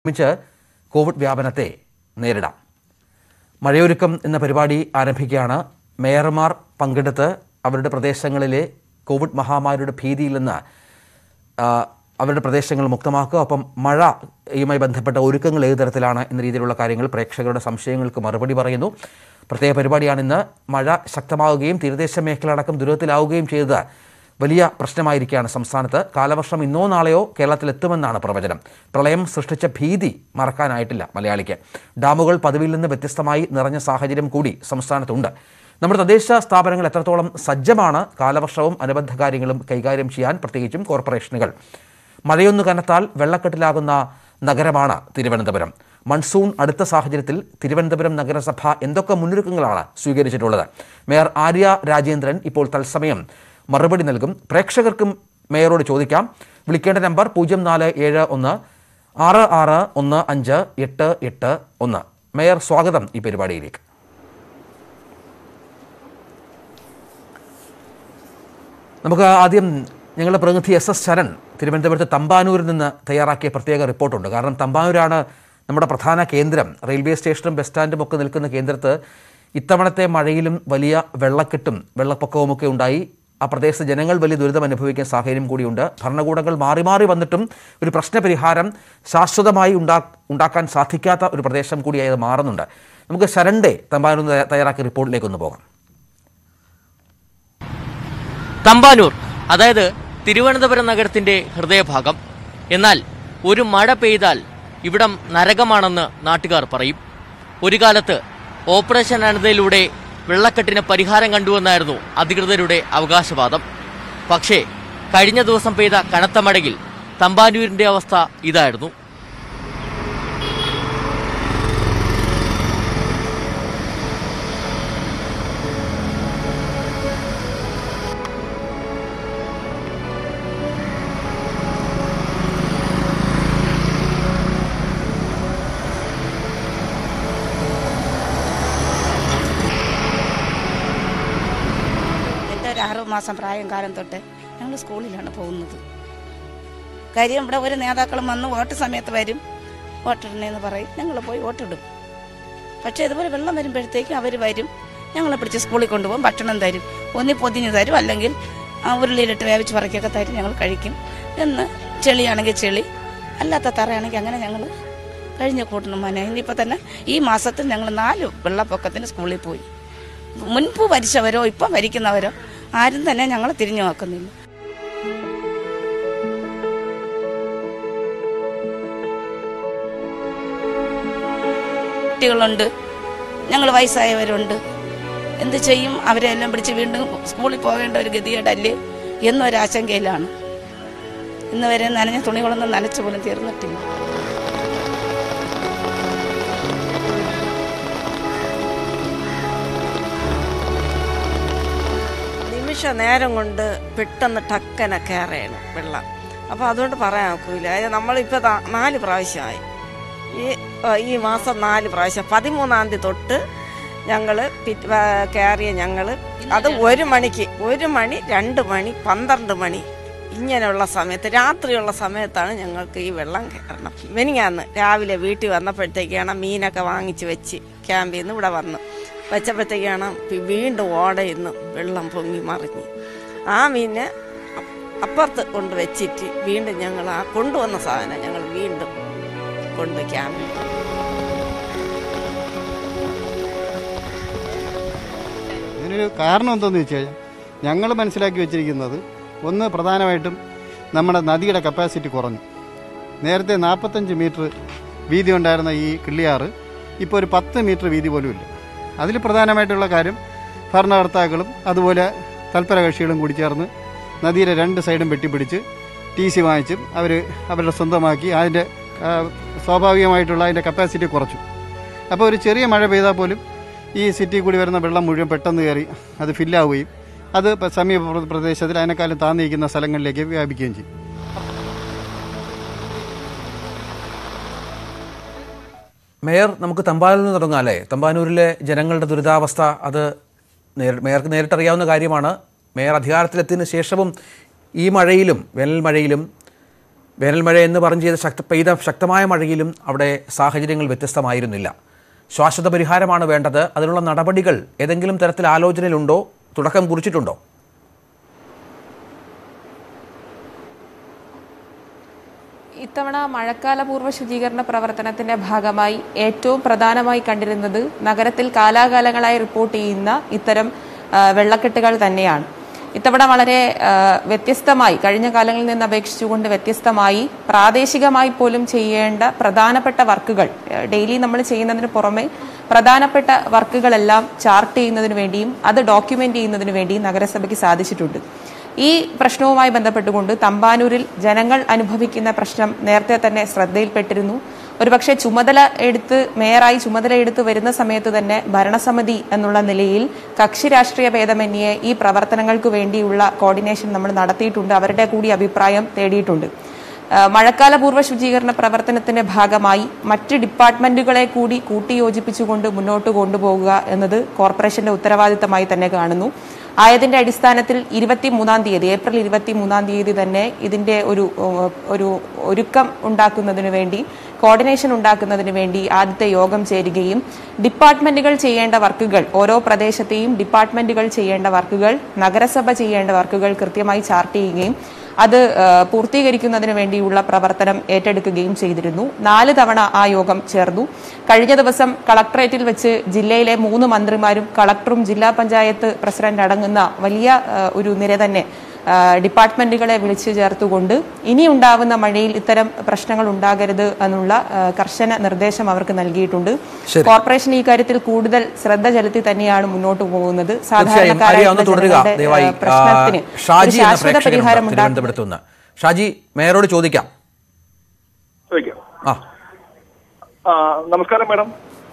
ഒരുമിച്ച് കോവിഡ് വ്യാപനത്തെ നേരിടാം മഴയൊരുക്കം എന്ന പരിപാടി ആരംഭിക്കുകയാണ് മേയർമാർ പങ്കെടുത്ത് അവരുടെ പ്രദേശങ്ങളിലെ കോവിഡ് മഹാമാരിയുടെ ഭീതിയിൽ നിന്ന് ആ, അവരുടെ പ്രദേശങ്ങൾ മുക്തമാക്കുക ഒപ്പം മഴയുമായി ബന്ധപ്പെട്ട ഒരുക്കങ്ങൾ ഏത് തരത്തിലാണ് എന്ന രീതിയിലുള്ള കാര്യങ്ങൾ പ്രേക്ഷകരുടെ സംശയങ്ങൾക്ക് മറുപടി പറയുന്നു പ്രത്യേക പരിപാടിയാണ് ഇന്ന് മഴ ശക്തമാവുകയും തീരദേശ മേഖല അടക്കം ദുരിതത്തിലാവുകയും ചെയ്തത് വലിയ പ്രശ്നമായിരിക്കുകയാണ് സംസ്ഥാനത്ത് കാലവർഷം ഇന്നോ നാളെയോ കേരളത്തിലെത്തുമെന്നാണ് പ്രവചനം പ്രളയം സൃഷ്ടിച്ച ഭീതി മറക്കാനായിട്ടില്ല മലയാളിക്ക് ഡാമുകൾ പതിവിൽ നിന്ന് വ്യത്യസ്തമായി നിറഞ്ഞ സാഹചര്യം കൂടി സംസ്ഥാനത്തുണ്ട് നമ്മുടെ തദ്ദേശ സ്ഥാപനങ്ങൾ എത്രത്തോളം സജ്ജമാണ് കാലവർഷവും അനുബന്ധ കാര്യങ്ങളും കൈകാര്യം ചെയ്യാൻ പ്രത്യേകിച്ചും കോർപ്പറേഷനുകൾ മഴയൊന്നു കനത്താൽ വെള്ളക്കെട്ടിലാകുന്ന നഗരമാണ് തിരുവനന്തപുരം മൺസൂൺ അടുത്ത സാഹചര്യത്തിൽ തിരുവനന്തപുരം നഗരസഭ എന്തൊക്കെ മുന്നൊരുക്കങ്ങളാണ് സ്വീകരിച്ചിട്ടുള്ളത് മേയർ ആര്യ രാജേന്ദ്രൻ ഇപ്പോൾ തത്സമയം മറുപടി നൽകും പ്രേക്ഷകർക്കും മേയറോട് ചോദിക്കാം വിളിക്കേണ്ട നമ്പർ പൂജ്യം നാല് ഏഴ് ഒന്ന് ആറ് ആറ് ഒന്ന് അഞ്ച് എട്ട് എട്ട് ഒന്ന് മേയർ സ്വാഗതം ഈ പരിപാടിയിലേക്ക് നമുക്ക് ആദ്യം ഞങ്ങളുടെ പ്രതിനിധി എസ് എസ് ശരൺ തിരുവനന്തപുരത്ത് തമ്പാനൂരിൽ നിന്ന് തയ്യാറാക്കിയ പ്രത്യേക റിപ്പോർട്ടുണ്ട് കാരണം തമ്പാനൂരാണ് നമ്മുടെ പ്രധാന കേന്ദ്രം റെയിൽവേ സ്റ്റേഷനും ബസ് സ്റ്റാൻഡും ഒക്കെ നിൽക്കുന്ന കേന്ദ്രത്ത് ഇത്തവണത്തെ മഴയിലും വലിയ വെള്ളക്കെട്ടും വെള്ളപ്പൊക്കവുമൊക്കെ ഉണ്ടായി ആ പ്രദേശത്തെ ജനങ്ങൾ വലിയ ദുരിതം അനുഭവിക്കുന്ന സാഹചര്യം കൂടിയുണ്ട് ഭരണകൂടങ്ങൾ മാറി മാറി വന്നിട്ടും ഒരു പ്രശ്നപരിഹാരം ശാശ്വതമായി ഉണ്ടാ ഉണ്ടാക്കാൻ സാധിക്കാത്ത ഒരു പ്രദേശം കൂടിയായി അത് മാറുന്നുണ്ട് നമുക്ക് ശരണ്ടെ തമ്പാനൂർ തയ്യാറാക്കിയ റിപ്പോർട്ടിലേക്ക് ഒന്ന് പോകാം തമ്പാനൂർ അതായത് തിരുവനന്തപുരം നഗരത്തിന്റെ ഹൃദയഭാഗം എന്നാൽ ഒരു മഴ പെയ്താൽ ഇവിടം നരകമാണെന്ന് നാട്ടുകാർ പറയും ഒരു കാലത്ത് ഓപ്പറേഷൻ അനന്തയിലൂടെ വെള്ളക്കെട്ടിന് പരിഹാരം കണ്ടുവെന്നായിരുന്നു അധികൃതരുടെ അവകാശവാദം പക്ഷേ കഴിഞ്ഞ ദിവസം പെയ്ത കനത്ത മഴയിൽ തമ്പാനൂരിന്റെ അവസ്ഥ ഇതായിരുന്നു എൻ്റെ ഒരു ആറു മാസം പ്രായം കാലം തൊട്ട് ഞങ്ങൾ സ്കൂളിലാണ് പോകുന്നത് കാര്യം ഇവിടെ ഒരു നേതാക്കളും വന്ന് വോട്ട് സമയത്ത് വരും വോട്ടിടണേന്ന് പറയും ഞങ്ങൾ പോയി വോട്ടിടും പക്ഷേ ഇതുപോലെ വെള്ളം വരുമ്പോഴത്തേക്കും അവർ വരും ഞങ്ങളെ പിടിച്ച് സ്കൂളിൽ കൊണ്ടുപോകും ഭക്ഷണം തരും ഒന്നി പൊതിഞ്ഞ് തരും അല്ലെങ്കിൽ ആ ഉരുളിയിലിട്ട് വേവിച്ച് പറക്കൊക്കെ തരും ഞങ്ങൾ കഴിക്കും എന്ന് ചെളിയാണെങ്കിൽ ചെളി അല്ലാത്ത തറയാണെങ്കിൽ അങ്ങനെ ഞങ്ങൾ കഴിഞ്ഞ കൂട്ടണം മോനെ ഇനിയിപ്പോൾ തന്നെ ഈ മാസത്തിൽ ഞങ്ങൾ നാല് വെള്ളപ്പൊക്കത്തിന് സ്കൂളിൽ പോയി മുൻപ് ഭരിച്ചവരോ ഇപ്പം ഭരിക്കുന്നവരോ ആരും തന്നെ ഞങ്ങളെ തിരിഞ്ഞു നോക്കുന്നില്ല കുട്ടികളുണ്ട് ഞങ്ങൾ വയസ്സായവരുണ്ട് എന്ത് ചെയ്യും അവരെല്ലാം പിടിച്ച് വീണ്ടും സ്കൂളിൽ പോകേണ്ട ഒരു ഗതികേടല്ലേ എന്നൊരാശങ്കയിലാണ് ഇന്ന് വരെ നനഞ്ഞ തുണികളൊന്നും നനച്ചു പോലും തീർന്നിട്ടില്ല നിമിഷ നേരം കൊണ്ട് പെട്ടെന്ന് ടക്കനെ കയറയാണ് വെള്ളം അപ്പോൾ അതുകൊണ്ട് പറയാൻ ഒക്കില്ല അതായത് നമ്മളിപ്പോൾ ദാ നാല് പ്രാവശ്യമായി ഈ ആ, ഈ മാസം നാല് പ്രാവശ്യം പതിമൂന്നാം തീയതി തൊട്ട് ഞങ്ങൾ കയറിയ ഞങ്ങൾ അത് ഒരു മണിക്ക് ഒരു മണി രണ്ട് മണി പന്ത്രണ്ട് മണി ഇങ്ങനെയുള്ള സമയത്ത് രാത്രിയുള്ള സമയത്താണ് ഞങ്ങൾക്ക് ഈ വെള്ളം കയറണം മെനിങ്ങാന്ന് രാവിലെ വീട്ടിൽ വന്നപ്പോഴത്തേക്കാണ് മീനൊക്കെ വാങ്ങിച്ച് വെച്ച് ക്യാമ്പിൽ നിന്ന് ഇവിടെ വന്ന് വെച്ചപ്പോഴത്തേക്കാണ് പി- വീണ്ടും ഓടയിന്ന് വെള്ളം പൊങ്ങി മറിഞ്ഞ് ആ മീനെ അ- അപ്പുറത്ത് കൊണ്ട് വെച്ചിട്ട് വീണ്ടും ഞങ്ങൾ ആ കൊണ്ടുവന്ന സാധനം ഞങ്ങൾ വീണ്ടും കൊണ്ട് ക്യാമ്പിൽ ഇതിനൊരു കാരണം എന്തെന്ന് വെച്ച് കഴിഞ്ഞാൽ ഞങ്ങൾ മനസ്സിലാക്കി വെച്ചിരിക്കുന്നത് ഒന്ന് പ്രധാനമായിട്ടും നമ്മുടെ നദിയുടെ കപ്പാസിറ്റി കുറഞ്ഞു നേരത്തെ നാൽപ്പത്തഞ്ച് മീറ്റർ വീതി ഉണ്ടായിരുന്ന ഈ കിള്ളിയാറ് ഇപ്പോൾ ഒരു പത്ത് മീറ്റർ വീതി പോലും ഇല്ല അതിൽ പ്രധാനമായിട്ടുള്ള കാര്യം ഭരണകർത്താക്കളും അതുപോലെ തൽപര കക്ഷികളും കൂടി ചേർന്ന് നദിയുടെ രണ്ട് സൈഡും വെട്ടിപ്പിടിച്ച് ടി സി വാങ്ങിച്ചും അവർ അവരുടെ സ്വന്തമാക്കി അതിൻ്റെ ആ, സ്വാഭാവികമായിട്ടുള്ള അതിൻ്റെ കപ്പാസിറ്റി കുറച്ചു അപ്പോൾ ഒരു ചെറിയ മഴ പെയ്താൽ പോലും ഈ സിറ്റി കൂടി വരുന്ന വെള്ളം മുഴുവൻ പെട്ടെന്ന് കയറി അത് ഫില്ലാവുകയും അത് പ- സമീപ പ്ര- പ്രദേശത്തിൽ അതിനേക്കാളും താന്നിരിക്കുന്ന സ്ഥലങ്ങളിലേക്ക് വ്യാപിക്കുകയും ചെയ്യും മേയർ നമുക്ക് തമ്പാനൂരിൽ നിന്ന് തുടങ്ങാം അല്ലേ തമ്പാനൂരിലെ ജനങ്ങളുടെ ദുരിതാവസ്ഥ അത് നേരി- മേയർക്ക് നേരിട്ടറിയാവുന്ന കാര്യമാണ് മേയർ അധികാരത്തിലെത്തിയതിനു ശേഷവും ഈ മഴയിലും വേനൽ മഴയിലും വേനൽ മഴ എന്ന് പറഞ്ഞ് ചെയ്ത ശക്ത പെയ്ത ശക്തമായ മഴയിലും അവിടെ സാഹചര്യങ്ങൾ വ്യത്യസ്തമായിരുന്നില്ല ശാശ്വത പരിഹാരമാണ് വേണ്ടത് അതിനുള്ള നടപടികൾ ഏതെങ്കിലും തരത്തിൽ ആലോചനയിലുണ്ടോ തുടക്കം കുറിച്ചിട്ടുണ്ടോ ഇത്തവണ മഴക്കാലപൂർവ്വ ശുചീകരണ പ്രവർത്തനത്തിന്റെ ഭാഗമായി ഏറ്റവും പ്രധാനമായി കണ്ടിരുന്നത് നഗരത്തിൽ കാലാകാലങ്ങളായി റിപ്പോർട്ട് ചെയ്യുന്ന ഇത്തരം ആ, വെള്ളക്കെട്ടുകൾ തന്നെയാണ് ഇത്തവണ വളരെ ആ, വ്യത്യസ്തമായി കഴിഞ്ഞ കാലങ്ങളിൽ നിന്ന് അപേക്ഷിച്ചുകൊണ്ട് വ്യത്യസ്തമായി പ്രാദേശികമായി പോലും ചെയ്യേണ്ട പ്രധാനപ്പെട്ട വർക്കുകൾ ഡെയിലി നമ്മൾ ചെയ്യുന്നതിന് പുറമെ പ്രധാനപ്പെട്ട വർക്കുകളെല്ലാം ചാർട്ട് ചെയ്യുന്നതിന് വേണ്ടിയും അത് ഡോക്യുമെന്റ് ചെയ്യുന്നതിന് വേണ്ടിയും നഗരസഭയ്ക്ക് സാധിച്ചിട്ടുണ്ട് ഈ പ്രശ്നവുമായി ബന്ധപ്പെട്ടുകൊണ്ട് തമ്പാനൂരിൽ ജനങ്ങൾ അനുഭവിക്കുന്ന പ്രശ്നം നേരത്തെ തന്നെ ശ്രദ്ധയിൽപ്പെട്ടിരുന്നു ഒരുപക്ഷെ ചുമതല എടുത്ത് മേയറായി ചുമതല എടുത്ത് വരുന്ന സമയത്ത് തന്നെ ഭരണസമിതി എന്നുള്ള നിലയിൽ കക്ഷി രാഷ്ട്രീയ ഭേദമന്യേ ഈ പ്രവർത്തനങ്ങൾക്ക് വേണ്ടിയുള്ള കോർഡിനേഷൻ നമ്മൾ നടത്തിയിട്ടുണ്ട് അവരുടെ കൂടി അഭിപ്രായം തേടിയിട്ടുണ്ട് ആ, മഴക്കാലപൂർവ്വ ശുചീകരണ പ്രവർത്തനത്തിന്റെ ഭാഗമായി മറ്റ് ഡിപ്പാർട്ട്മെന്റുകളെ കൂടി കൂട്ടിയോജിപ്പിച്ചുകൊണ്ട് മുന്നോട്ട് കൊണ്ടുപോകുക എന്നത് കോർപ്പറേഷന്റെ ഉത്തരവാദിത്തമായി തന്നെ കാണുന്നു ആയതിന്റെ അടിസ്ഥാനത്തിൽ ഇരുപത്തി മൂന്നാം തീയതി ഏപ്രിൽ ഇരുപത്തി മൂന്നാം തീയതി തന്നെ ഇതിന്റെ ഒരു ഉം, ഒരു ഒരുക്കം ഉണ്ടാക്കുന്നതിന് വേണ്ടി കോർഡിനേഷൻ ഉണ്ടാക്കുന്നതിന് വേണ്ടി ആദ്യത്തെ യോഗം ചേരുകയും ഡിപ്പാർട്ട്മെന്റുകൾ ചെയ്യേണ്ട വർക്കുകൾ ഓരോ പ്രദേശത്തെയും ഡിപ്പാർട്ട്മെന്റുകൾ ചെയ്യേണ്ട വർക്കുകൾ നഗരസഭ ചെയ്യേണ്ട വർക്കുകൾ കൃത്യമായി ചാർട്ട് ചെയ്യുകയും അത് ആ, പൂർത്തീകരിക്കുന്നതിന് വേണ്ടിയുള്ള പ്രവർത്തനം ഏറ്റെടുക്കുകയും ചെയ്തിരുന്നു നാല് തവണ ആ യോഗം ചേർന്നു കഴിഞ്ഞ ദിവസം കളക്ടറേറ്റിൽ വെച്ച് ജില്ലയിലെ മൂന്ന് മന്ത്രിമാരും കളക്ടറും ജില്ലാ പഞ്ചായത്ത് പ്രസിഡന്റ് അടങ്ങുന്ന വലിയ ആ, ഒരു നിര തന്നെ ആ, ഡിപ്പാർട്ട്മെന്റുകളെ വിളിച്ചു ചേർത്തുകൊണ്ട് ഇനി ഉണ്ടാവുന്ന മഴയിൽ ഇത്തരം പ്രശ്നങ്ങൾ ഉണ്ടാകരുത് എന്നുള്ള ആ, കർശന നിർദ്ദേശം അവർക്ക് നൽകിയിട്ടുണ്ട് ശരി. കോർപ്പറേഷൻ ഈ കാര്യത്തിൽ കൂടുതൽ ശ്രദ്ധ ചെലുത്തി തന്നെയാണ് മുന്നോട്ട് പോകുന്നത് തീർച്ചയായും ആര്യ ഒന്ന് തുടരുക ജനങ്ങളുടെ, ദയവായി ആ, പ്രശ്നത്തിന് ആ, ഒരു ഷാജി എന്ന ശാശ്വത പരിഹാരം പ്രേക്ഷകനുണ്ട് ഉണ്ടാക്കുക തിരുവനന്തപുരത്ത് നിന്ന് ഷാജി മേയറോട് ചോദിക്കാം ചോദിക്കാം ആ ആ, നമസ്കാരം മാഡം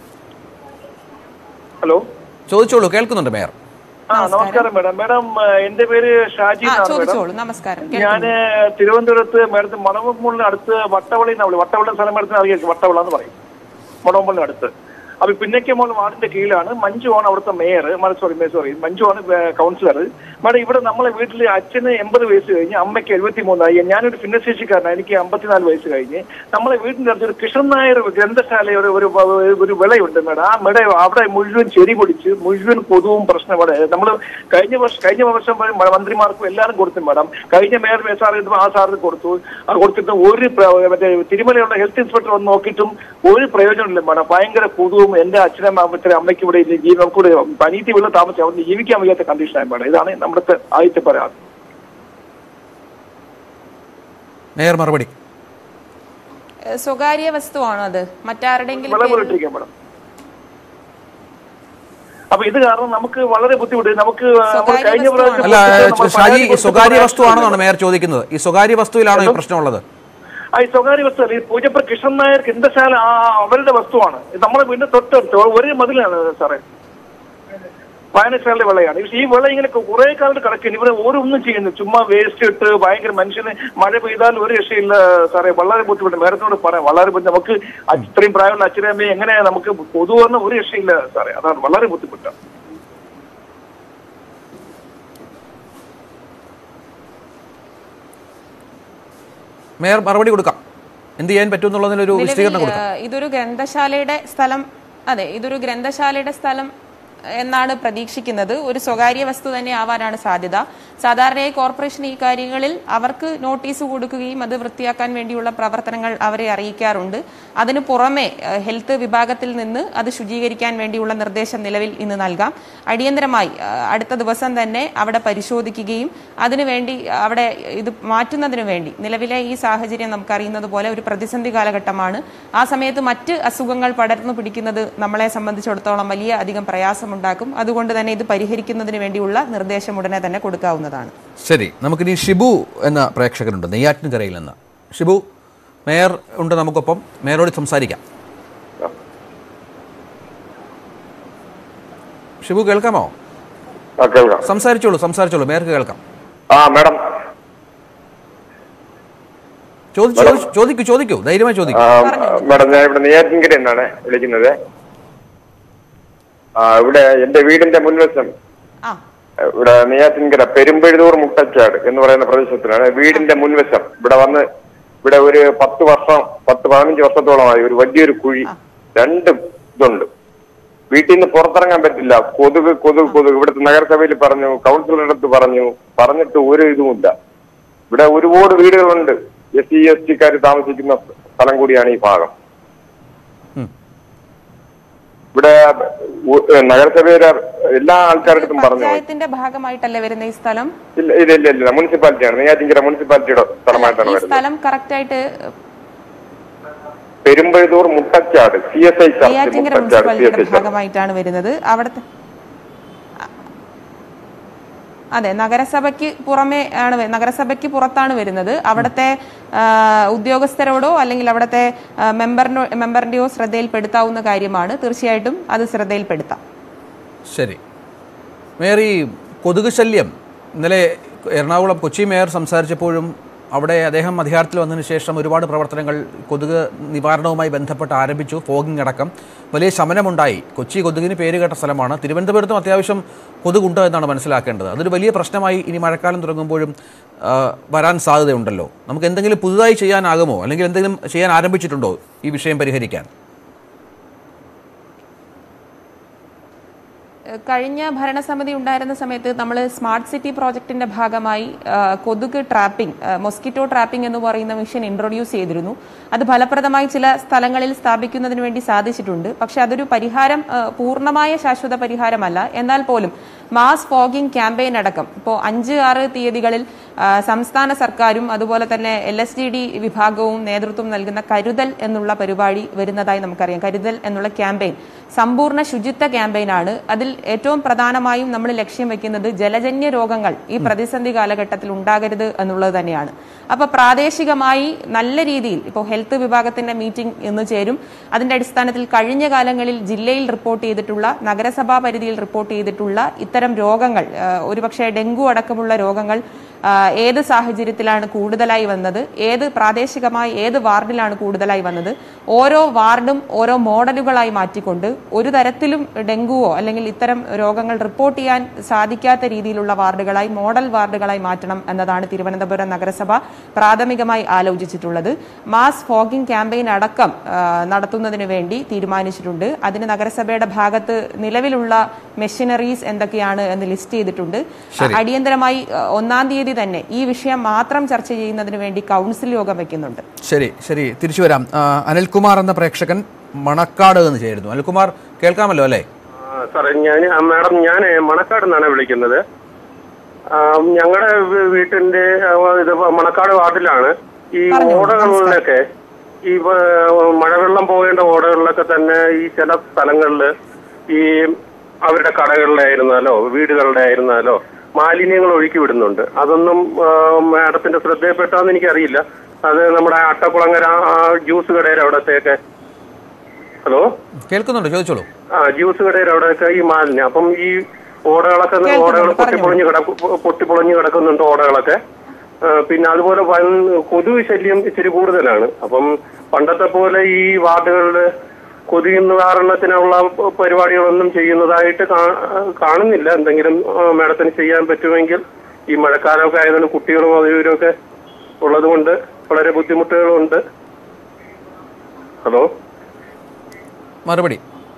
ഹലോ ചോദിച്ചോളൂ കേൾക്കുന്നുണ്ട് മേയർ ആ നമസ്കാരം മാഡം മാഡം ആ, എന്റെ പേര് ഷാജി ആ എന്നാണ് മാഡം ചോദിച്ചോളൂ നമസ്കാരം ഞാൻ കേൾക്കുന്നു. തിരുവനന്തപുരത്ത് മാഡത്തിന് മണവമ്പുള്ളിന് അടുത്ത് വട്ടവളി എന്നാ വിളി വട്ടവള സ്ഥലം മാഡത്തിന് അറിയാം വട്ടവള എന്ന് പറയും മണവമ്പുള്ളിന് അടുത്ത് അപ്പൊ പിന്നക്കമോൾ വാർഡിന്റെ കീഴിലാണ് മഞ്ജു ആണ് അവിടുത്തെ മേയർ സോറി സോറി മഞ്ജു ആണ് കൗൺസിലർ മാഡം ഇവിടെ നമ്മളെ വീട്ടിൽ അച്ഛന് എൺപത് വയസ്സ് കഴിഞ്ഞ് അമ്മയ്ക്ക് എഴുപത്തി മൂന്നായി ഞാനൊരു ഭിന്നശേഷിക്കാരനാണ് എനിക്ക് അമ്പത്തിനാല് വയസ്സ് കഴിഞ്ഞ് നമ്മളെ വീടിന്റെ അടുത്ത് ഒരു കൃഷ്ണൻ നായർ ഗ്രന്ഥശാല ഒരു ഒരു ഒരു വിളയുണ്ട് മാഡം ആ വിള അവിടെ മുഴുവൻ ചെടി പൊടിച്ച് മുഴുവൻ കൊതുവും പ്രശ്നം ഇവിടെ നമ്മൾ കഴിഞ്ഞ വർഷം കഴിഞ്ഞ വർഷം വരെ മ- മന്ത്രിമാർക്കും എല്ലാവരും കൊടുത്തു മാഡം കഴിഞ്ഞ മേയർ സാർ ആ സാറിന് കൊടുത്തു ആ കൊടുത്തിട്ട് ഒരു പ്ര- മറ്റേ തിരുമലയുള്ള ഹെൽത്ത് ഇൻസ്പെക്ടർ വന്ന് നോക്കിയിട്ടും ഒരു പ്രയോജനമില്ല മാഡം ഭയങ്കര കൊതുവും എന്റെ അച്ഛനും അമ്മത്തെ അമ്മയ്ക്ക് ഇവിടെ ഇല്ല ജീവൻ നമുക്കൂടെ പനീത്തി വെള്ളം താമസിച്ച് അവിടെ ജീവിക്കാൻ വയ്യാത്ത കണ്ടീഷനായി മാഡം ഇതാണ് നമ്മുടെ ആദ്യത്തെ പരാതി മേയർ മറുപടി ഏഹ് സ്വകാര്യ വസ്തുവാണോ അത് മറ്റാരുടെയെങ്കിലും പേരിൽ- വിളവിട്ടിരിക്കാം മാഡം അപ്പൊ ഇത് കാരണം നമുക്ക് വളരെ ബുദ്ധിമുട്ട് നമുക്ക് നമ്മൾ സ്വകാര്യ കഴിഞ്ഞ പ്രാവശ്യം അല്ല നമ്മൾ ഷാജി പരാതി കൊടുത്തപ്പോൾ സ്വകാര്യ പരാതി വസ്തുവാണെന്നാണ് മേയർ ചോദിക്കുന്നത് ഈ സ്വകാര്യ വസ്തുവിലാണോ ഈ പ്രശ്നമുള്ളത് ആ ഈ സ്വകാര്യ വസ്തു അല്ല ഈ പൂജപ്പുര കൃഷ്ണൻ നായർ ഗ്രന്ഥശാല ആ അവരുടെ വസ്തുവാണ് ഇത് നമ്മളെ വീടിന്റെ തൊട്ടടുത്ത് ഒരേ മതിലാണ് സാറേ വായനശാലയുടെ വിളയാണ് പക്ഷേ ഈ വിള ഇങ്ങനെ കുറെ കാലത്ത് കിടക്കുന്നു ഇവിടെ ഓരോന്നും ചെയ്യുന്നു ചുമ്മാ വേസ്റ്റ് ഇട്ട് ഭയങ്കര മനുഷ്യന് മഴ പെയ്താൽ ഒരു രക്ഷയില്ല സാറേ വളരെ ബുദ്ധിമുട്ട് മേരത്തോട് പറയാം വളരെ ബുദ്ധി- നമുക്ക് ഇത്രയും പ്രായമുള്ള അച്ഛനമ്മയെ എങ്ങനെ നമുക്ക് പൊതുവെന്ന് ഒരു രക്ഷയില്ല സാറേ അതാണ് വളരെ ബുദ്ധിമുട്ടാണ് മേയർ മറുപടി കൊടുക്കാം എന്ത് ചെയ്യാൻ പറ്റും എന്നുള്ളതിനൊരു നിലവിൽ, വിശദീകരണം കൊടുക്കാം ഏഹ്, ഇതൊരു ഗ്രന്ഥശാലയുടെ സ്ഥലം അതെ ഇതൊരു ഗ്രന്ഥശാലയുടെ സ്ഥലം എന്നാണ് പ്രതീക്ഷിക്കുന്നത് ഒരു സ്വകാര്യ വസ്തു തന്നെ ആവാനാണ് സാധ്യത സാധാരണയായി കോർപ്പറേഷൻ ഈ കാര്യങ്ങളിൽ അവർക്ക് നോട്ടീസ് കൊടുക്കുകയും അത് വൃത്തിയാക്കാൻ വേണ്ടിയുള്ള പ്രവർത്തനങ്ങൾ അവരെ അറിയിക്കാറുണ്ട് അതിനു പുറമെ ഏഹ്, ഹെൽത്ത് വിഭാഗത്തിൽ നിന്ന് അത് ശുചീകരിക്കാൻ വേണ്ടിയുള്ള നിർദ്ദേശം നിലവിൽ ഇന്ന് നൽകാം അടിയന്തരമായി ഏഹ്, അടുത്ത ദിവസം തന്നെ അവിടെ പരിശോധിക്കുകയും അതിനുവേണ്ടി അവിടെ ഇത് മാറ്റുന്നതിനു വേണ്ടി നിലവിലെ ഈ സാഹചര്യം നമുക്കറിയുന്നത് പോലെ ഒരു പ്രതിസന്ധി കാലഘട്ടമാണ് ആ സമയത്ത് മറ്റ് അസുഖങ്ങൾ പടർന്നു പിടിക്കുന്നത് നമ്മളെ സംബന്ധിച്ചിടത്തോളം വലിയ അധികം പ്രയാസമുണ്ടാക്കും അതുകൊണ്ട് തന്നെ ഇത് പരിഹരിക്കുന്നതിന് വേണ്ടിയുള്ള നിർദ്ദേശം ഉടനെ തന്നെ കൊടുക്കാവുന്നതാണ് ശരി നമുക്കിനി ഷിബു എന്ന പ്രേക്ഷകനുണ്ട് നെയ്യാറ്റിൻകരയിൽ നിന്ന് ഷിബു മേയർ ഉണ്ട് നമുക്കൊപ്പം മേയറോട് സംസാരിക്കാം ഷിബു കേൾക്കാമോ ആ കേൾക്കാം സംസാരിച്ചോളൂ സംസാരിച്ചോളൂ മേയർക്ക് കേൾക്കാം ആ മാഡം ചോദിച്ചു ചോദിച്ചു- ചോദിക്കൂ ചോദിക്കൂ ധൈര്യമായി ചോദിക്കൂ ആ, മാഡം ഞാൻ ഇവിടെ നെയ്യാറ്റിൻകര എന്നാണ് വിളിക്കുന്നത് ആ ഇവിടെ എന്റെ വീടിന്റെ മുൻവശം ആ ഇവിടെ നെയ്യാറ്റിൻകര പെരുമ്പഴുതൂർ മുട്ടച്ചാട് എന്ന് പറയുന്ന പ്രദേശത്തിലാണ് വീടിന്റെ മുൻവശം ഇവിടെ വന്ന് ഇവിടെ ഒരു പത്ത് വർഷം പത്ത് പതിനഞ്ച് വർഷത്തോളമായി ഒരു വലിയൊരു കുഴി രണ്ട് ഇതുണ്ട് വീട്ടിൽ നിന്ന് പുറത്തിറങ്ങാൻ പറ്റില്ല കൊതുക് കൊതുക് കൊതുക് ഇവിടുത്തെ നഗരസഭയിൽ പറഞ്ഞു കൗൺസിലറുടെ അടുത്ത് പറഞ്ഞു പറഞ്ഞിട്ട് ഒരു ഇതുമില്ല ഇവിടെ ഒരുപാട് വീടുകളുണ്ട് എസ് സി എസ് ടിക്കാർ താമസിക്കുന്ന സ്ഥലം കൂടിയാണ് ഈ ഭാഗം ഉം. ഇവിടെ ഉ- നഗരസഭയിലെ എല്ലാ ആൾക്കാരുടെ അടുത്തും പറഞ്ഞു പഞ്ചായത്തിന്റെ ഭാഗമായിട്ടല്ലേ വരുന്ന ഈ സ്ഥലം ഇല്ല ഇല്ല ഇല്ല ഇല്ല മുനിസിപ്പാലിറ്റിയാണ് നെയ്യാറ്റിങ്കര മുനിസിപ്പാലിറ്റിയുടെ സ്ഥലമായിട്ടാണ് ഈ വരുന്നത് സ്ഥലം കറക്റ്റ് ആയിട്ട് Perumpazhuthoor Muttachad C S I church Neyyattinkara Muttachad C S മുനിസിപ്പാലിറ്റിയുടെ ഐ ചർച്ച് ഭാഗമായിട്ടാണ് വരുന്നത് അവിടുത്തെ അതെ നഗരസഭയ്ക്ക് പുറമേ ആണ് വ- നഗരസഭയ്ക്ക് പുറത്താണ് വരുന്നത് അവിടുത്തെ ആ, ഉദ്യോഗസ്ഥരോടോ അല്ലെങ്കിൽ അവിടുത്തെ ആ, മെമ്പറിനോ മെമ്പറിന്റെയോ ശ്രദ്ധയിൽപ്പെടുത്താവുന്ന കാര്യമാണ് തീർച്ചയായിട്ടും അത് ശ്രദ്ധയിൽപ്പെടുത്താം ശരി മേയർ ഈ കൊതുക് ശല്യം ഇന്നലെ എറണാകുളം കൊച്ചി മേയർ സംസാരിച്ചപ്പോഴും അവിടെ അദ്ദേഹം അധികാരത്തിൽ വന്നതിന് ശേഷം ഒരുപാട് പ്രവർത്തനങ്ങൾ കൊതുക് നിവാരണവുമായി ബന്ധപ്പെട്ട് ആരംഭിച്ചു ഫോഗിംഗ് അടക്കം വലിയ ശമനമുണ്ടായി കൊച്ചി കൊതുകിന് പേര് കേട്ട സ്ഥലമാണ് തിരുവനന്തപുരത്തും അത്യാവശ്യം കൊതുകുണ്ട് എന്നാണ് മനസ്സിലാക്കേണ്ടത് അതൊരു വലിയ പ്രശ്നമായി ഇനി മഴക്കാലം തുടങ്ങുമ്പോഴും ആ, വരാൻ സാധ്യതയുണ്ടല്ലോ നമുക്ക് എന്തെങ്കിലും പുതുതായി ചെയ്യാനാകുമോ അല്ലെങ്കിൽ എന്തെങ്കിലും ചെയ്യാൻ ആരംഭിച്ചിട്ടുണ്ടോ ഈ വിഷയം പരിഹരിക്കാൻ ഏഹ് കഴിഞ്ഞ ഭരണസമിതി ഉണ്ടായിരുന്ന സമയത്ത് നമ്മൾ സ്മാർട്ട് സിറ്റി പ്രോജക്റ്റിന്റെ ഭാഗമായി ആ, കൊതുക് ട്രാപ്പിംഗ് മൊസ്കിറ്റോ ട്രാപ്പിംഗ് എന്ന് പറയുന്ന മിഷൻ ഇൻട്രൊഡ്യൂസ് ചെയ്തിരുന്നു അത് ഫലപ്രദമായി ചില സ്ഥലങ്ങളിൽ സ്ഥാപിക്കുന്നതിന് വേണ്ടി സാധിച്ചിട്ടുണ്ട് പക്ഷെ അതൊരു പരിഹാരം ആ, പൂർണ്ണമായ ശാശ്വത പരിഹാരമല്ല എന്നാൽ പോലും മാസ് ഫോഗിംഗ് ക്യാമ്പയിൻ അടക്കം ഇപ്പോൾ അഞ്ച് ആറ് തീയതികളിൽ ആ, സംസ്ഥാന സർക്കാരും അതുപോലെ തന്നെ എൽ എസ് ഡി ഡി വിഭാഗവും നേതൃത്വം നൽകുന്ന കരുതൽ എന്നുള്ള പരിപാടി വരുന്നതായി നമുക്കറിയാം കരുതൽ എന്നുള്ള ക്യാമ്പയിൻ സമ്പൂർണ്ണ ശുചിത്വ ക്യാമ്പയിനാണ് അതിൽ ഏറ്റവും പ്രധാനമായും നമ്മൾ ലക്ഷ്യം വെക്കുന്നത് ജലജന്യ രോഗങ്ങൾ ഈ പ്രതിസന്ധി കാലഘട്ടത്തിൽ ഉണ്ടാകരുത് എന്നുള്ളത് തന്നെയാണ് അപ്പൊ പ്രാദേശികമായി നല്ല രീതിയിൽ ഇപ്പോൾ ഹെൽത്ത് വിഭാഗത്തിന്റെ മീറ്റിംഗ് ഇന്ന് ചേരും അതിന്റെ അടിസ്ഥാനത്തിൽ കഴിഞ്ഞ കാലങ്ങളിൽ ജില്ലയിൽ റിപ്പോർട്ട് ചെയ്തിട്ടുള്ള നഗരസഭാ പരിധിയിൽ റിപ്പോർട്ട് ചെയ്തിട്ടുള്ള ഇത്തരം രോഗങ്ങൾ ആ, ഒരുപക്ഷെ ഡെങ്കു അടക്കമുള്ള രോഗങ്ങൾ ആ, ഏത് സാഹചര്യത്തിലാണ് കൂടുതലായി വന്നത് ഏത് പ്രാദേശികമായി ഏത് വാർഡിലാണ് കൂടുതലായി വന്നത് ഓരോ വാർഡും ഓരോ മോഡലുകളായി മാറ്റിക്കൊണ്ട് ഒരു തരത്തിലും ഡെങ്കുവോ അല്ലെങ്കിൽ ഇത്തരം രോഗങ്ങൾ റിപ്പോർട്ട് ചെയ്യാൻ സാധിക്കാത്ത രീതിയിലുള്ള വാർഡുകളായി മോഡൽ വാർഡുകളായി മാറ്റണം എന്നതാണ് തിരുവനന്തപുരം നഗരസഭ പ്രാഥമികമായി ആലോചിച്ചിട്ടുള്ളത് മാസ് ഫോഗിംഗ് ക്യാമ്പയിൻ അടക്കം ആ, നടത്തുന്നതിന് വേണ്ടി തീരുമാനിച്ചിട്ടുണ്ട് അതിന് നഗരസഭയുടെ ഭാഗത്ത് നിലവിലുള്ള മെഷീനറീസ് എന്തൊക്കെയാണ് എന്ന് ലിസ്റ്റ് ചെയ്തിട്ടുണ്ട് അടിയന്തരമായി ആ, ഒന്നാം തീയതി തന്നെ ഈ വിഷയം മാത്രം ചർച്ച ചെയ്യുന്നതിന് വേണ്ടി കൗൺസിൽ യോഗം വെക്കുന്നുണ്ട് ശരി ശരി തിരിച്ചു വരാം ആ, അനിൽകുമാർ എന്ന പ്രേക്ഷകൻ മണക്കാട് എന്ന് ചേരുന്നു അനിൽകുമാർ കേൾക്കാമല്ലോ അല്ലേ സാറേ ഞാൻ മാഡം ഞാൻ മണക്കാട് നിന്നാണ് വിളിക്കുന്നത് ഞങ്ങളുടെ വീട്ടിന്റെ ആ, ഇത് മണക്കാട് വാർഡിലാണ് ഈ ഓടകളിലൊക്കെ ഈ വ- മഴവെള്ളം പോകേണ്ട ഓടകളിലൊക്കെ തന്നെ ഈ ചില സ്ഥലങ്ങളിൽ ഈ അവരുടെ കടകളിലായിരുന്നാലോ വീടുകളുടെ ആയിരുന്നാലോ മാലിന്യങ്ങൾ ഒഴുക്കി വിടുന്നുണ്ട് അതൊന്നും ആ, മാഡത്തിന്റെ ശ്രദ്ധയിൽപ്പെട്ടാന്ന് എനിക്കറിയില്ല അത് നമ്മുടെ അട്ടക്കുളങ്ങര ആ ജ്യൂസ് കടയുടെ അവിടത്തെയൊക്കെ ഹലോ കേൾക്കുന്നുണ്ട് ചോദിച്ചോളൂ ആ ജ്യൂസ് കടയുടെ അവിടെയൊക്കെ ഈ മാലിന്യം അപ്പം ഈ ഓടകളൊക്കെ കേൾക്കുന്നുണ്ട്, ഓടകൾ പറഞ്ഞോളൂ. പൊട്ടിപ്പൊളിഞ്ഞ് കിടക്കും പൊട്ടിപ്പൊളിഞ്ഞ് കിടക്കുന്നുണ്ട് ഓടകളൊക്കെ ആ, പിന്നെ അതുപോലെ വൻ കൊതുക് ശല്യം ഇച്ചിരി കൂടുതലാണ് അപ്പം പണ്ടത്തെ പോലെ ഈ വാർഡുകളിൽ കൊതുക് നിവാരണത്തിനുള്ള പരിപാടികളൊന്നും ചെയ്യുന്നതായിട്ട് കാ- കാണുന്നില്ല എന്തെങ്കിലും ആ, മാഡത്തിന് ചെയ്യാൻ പറ്റുമെങ്കിൽ ഈ മഴക്കാലമൊക്കെ ആയതുകൊണ്ട് കുട്ടികളും അവരൊക്കെ ഉള്ളത് കൊണ്ട് വളരെ ബുദ്ധിമുട്ടുകളുണ്ട് ഹലോ മറുപടി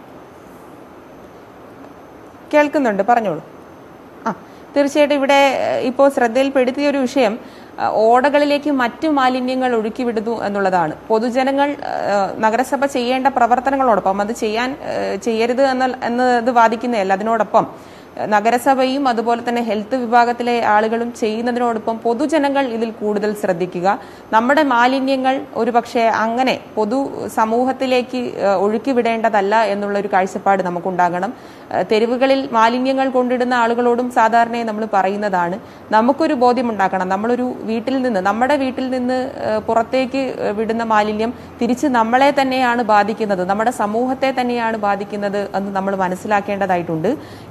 കേൾക്കുന്നുണ്ട് പറഞ്ഞോളൂ ആ തീർച്ചയായിട്ടും ഇവിടെ ഏഹ്, ഇപ്പോൾ ശ്രദ്ധയിൽപ്പെടുത്തിയ ഒരു വിഷയം ആ, ഓടകളിലേക്ക് മറ്റു മാലിന്യങ്ങൾ ഒഴുക്കിവിടുന്നു എന്നുള്ളതാണ് പൊതുജനങ്ങൾ ഏഹ്, നഗരസഭ ചെയ്യേണ്ട പ്രവർത്തനങ്ങളോടൊപ്പം അത് ചെയ്യാൻ ഏഹ്, ചെയ്യരുത് എന്ന എന്നത് വാദിക്കുന്നതല്ല അതിനോടൊപ്പം ഏഹ്, നഗരസഭയും അതുപോലെ തന്നെ ഹെൽത്ത് വിഭാഗത്തിലെ ആളുകളും ചെയ്യുന്നതിനോടൊപ്പം പൊതുജനങ്ങൾ ഇതിൽ കൂടുതൽ ശ്രദ്ധിക്കുക നമ്മുടെ മാലിന്യങ്ങൾ ഒരുപക്ഷെ അങ്ങനെ പൊതു സമൂഹത്തിലേക്ക് ഏഹ്, ഒഴുക്കിവിടേണ്ടതല്ല എന്നുള്ള ഒരു കാഴ്ചപ്പാട് നമുക്കുണ്ടാകണം ഏഹ്, തെരുവുകളിൽ മാലിന്യങ്ങൾ കൊണ്ടിടുന്ന ആളുകളോടും സാധാരണയായി നമ്മൾ പറയുന്നതാണ് നമുക്കൊരു ബോധ്യമുണ്ടാക്കണം നമ്മളൊരു വീട്ടിൽ നിന്ന് നമ്മുടെ വീട്ടിൽ നിന്ന് ഏഹ്, പുറത്തേക്ക് ഏഹ്, വിടുന്ന മാലിന്യം തിരിച്ച് നമ്മളെ തന്നെയാണ് ബാധിക്കുന്നത് നമ്മുടെ സമൂഹത്തെ തന്നെയാണ് ബാധിക്കുന്നത് എന്ന് നമ്മൾ മനസ്സിലാക്കേണ്ടതായിട്ടുണ്ട് ഇവിടെ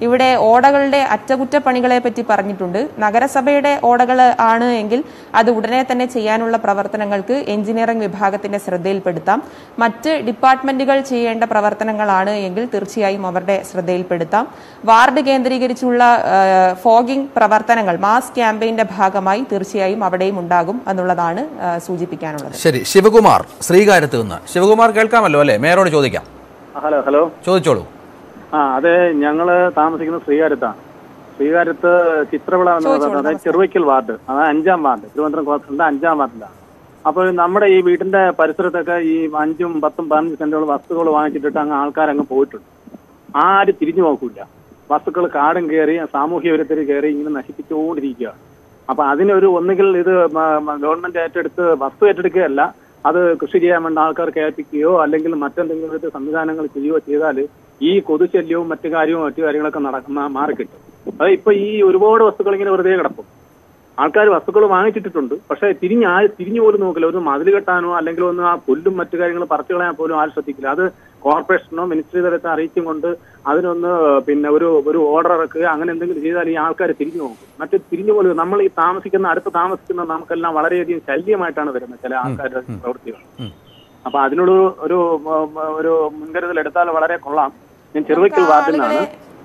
ഓടകളുടെ അറ്റകുറ്റപ്പണികളെ പറ്റി പറഞ്ഞിട്ടുണ്ട് നഗരസഭയുടെ ഓടകൾ ആണ് എങ്കിൽ അത് ഉടനെ തന്നെ ചെയ്യാനുള്ള പ്രവർത്തനങ്ങൾക്ക് എഞ്ചിനീയറിംഗ് വിഭാഗത്തിന്റെ ശ്രദ്ധയിൽപ്പെടുത്താം മറ്റ് ഡിപ്പാർട്ട്മെന്റുകൾ ചെയ്യേണ്ട പ്രവർത്തനങ്ങളാണ് എങ്കിൽ തീർച്ചയായും അവരുടെ ശ്രദ്ധയിൽപ്പെടുത്താം വാർഡ് കേന്ദ്രീകരിച്ചുള്ള ഫോഗിംഗ് പ്രവർത്തനങ്ങൾ മാസ് ക്യാമ്പയിന്റെ ഭാഗമായി തീർച്ചയായും അവിടെയും ഉണ്ടാകും എന്നുള്ളതാണ് ആ, സൂചിപ്പിക്കാനുള്ളത് ശരി ശിവകുമാർ ശ്രീകാര്യത്ത് നിന്ന് ശിവകുമാർ കേൾക്കാമല്ലോ അല്ലേ മേയറോട് ചോദിക്കാം ഹലോ ഹലോ ചോദിച്ചോളൂ ആ അതെ ഞങ്ങള് താമസിക്കുന്നത് ശ്രീകാര്യത്താണ് ശ്രീകാര്യത്ത് ചിത്രവിള എന്ന് പറയുന്നത് അതായത് ചെറുവയ്ക്കൽ വാർഡ് അതായത് അഞ്ചാം വാർഡ് തിരുവനന്തപുരം കോർപ്പറേഷന്റെ അഞ്ചാം വാർഡിലാണ് അപ്പോൾ നമ്മുടെ ഈ വീടിന്റെ പരിസരത്തൊക്കെ ഈ അഞ്ചും പത്തും പതിനഞ്ച് സെന്റുകൾ വസ്തുക്കൾ വാങ്ങിച്ചിട്ടിട്ട് അങ്ങ് ആൾക്കാരങ്ങ് പോയിട്ടുണ്ട് ആരും തിരിഞ്ഞു നോക്കൂല വസ്തുക്കൾ കാടും കയറി സാമൂഹ്യ വിരുദ്ധർ കയറി ഇങ്ങനെ നശിപ്പിച്ചുകൊണ്ടിരിക്കുകയാണ് അപ്പൊ അതിനൊരു ഒന്നുകിൽ ഇത് മ- മ- ഗവൺമെന്റ് ഏറ്റെടുത്ത് വസ്തു ഏറ്റെടുക്കുകയല്ല അത് കൃഷി ചെയ്യാൻ വേണ്ട ആൾക്കാർ കയറ്റിക്കുകയോ അല്ലെങ്കിൽ മറ്റെന്തെങ്കിലും വിധ സംവിധാനങ്ങൾ ചെയ്യുകയോ ചെയ്താൽ ഈ കൊതുശല്യവും മറ്റു കാര്യവും മറ്റു കാര്യങ്ങളൊക്കെ നടക്കുന്ന മാറിക്കിട്ടും അത് ഇപ്പൊ ഈ ഒരുപാട് വസ്തുക്കൾ ഇങ്ങനെ വെറുതെ കിടക്കും ആൾക്കാർ വസ്തുക്കൾ വാങ്ങിച്ചിട്ടിട്ടുണ്ട് പക്ഷെ തിരിഞ്ഞ് ആ തിരിഞ്ഞു പോലും നോക്കില്ല ഒരു മതിൽ കെട്ടാനോ അല്ലെങ്കിൽ ഒന്ന് ആ പുല്ലും മറ്റു കാര്യങ്ങൾ പറിച്ചു കളയാൻ പോലും ആരും ശ്രദ്ധിക്കില്ല അത് കോർപ്പറേഷനോ മിനിസ്ട്രി തലത്തെ അറിയിച്ചും കൊണ്ട് അതിനൊന്ന് പിന്നെ ഒരു ഒരു ഓർഡർ ഇറക്കുക അങ്ങനെ എന്തെങ്കിലും ചെയ്താൽ ഈ ആൾക്കാർ തിരിഞ്ഞു നോക്കും മറ്റു തിരിഞ്ഞു പോലും നമ്മൾ ഈ താമസിക്കുന്ന അടുത്ത് താമസിക്കുന്ന നമുക്കെല്ലാം വളരെയധികം ശല്യമായിട്ടാണ് വരുന്നത് ചില ആൾക്കാരുടെ പ്രവൃത്തികൾ അപ്പൊ അതിനോട് ഒരു ഉം, ഒരു മുൻകരുതൽ എടുത്താൽ വളരെ കൊള്ളാം ഞാൻ ചെറുവയ്ക്കൽ വാർഡിൽ നിന്നാണ്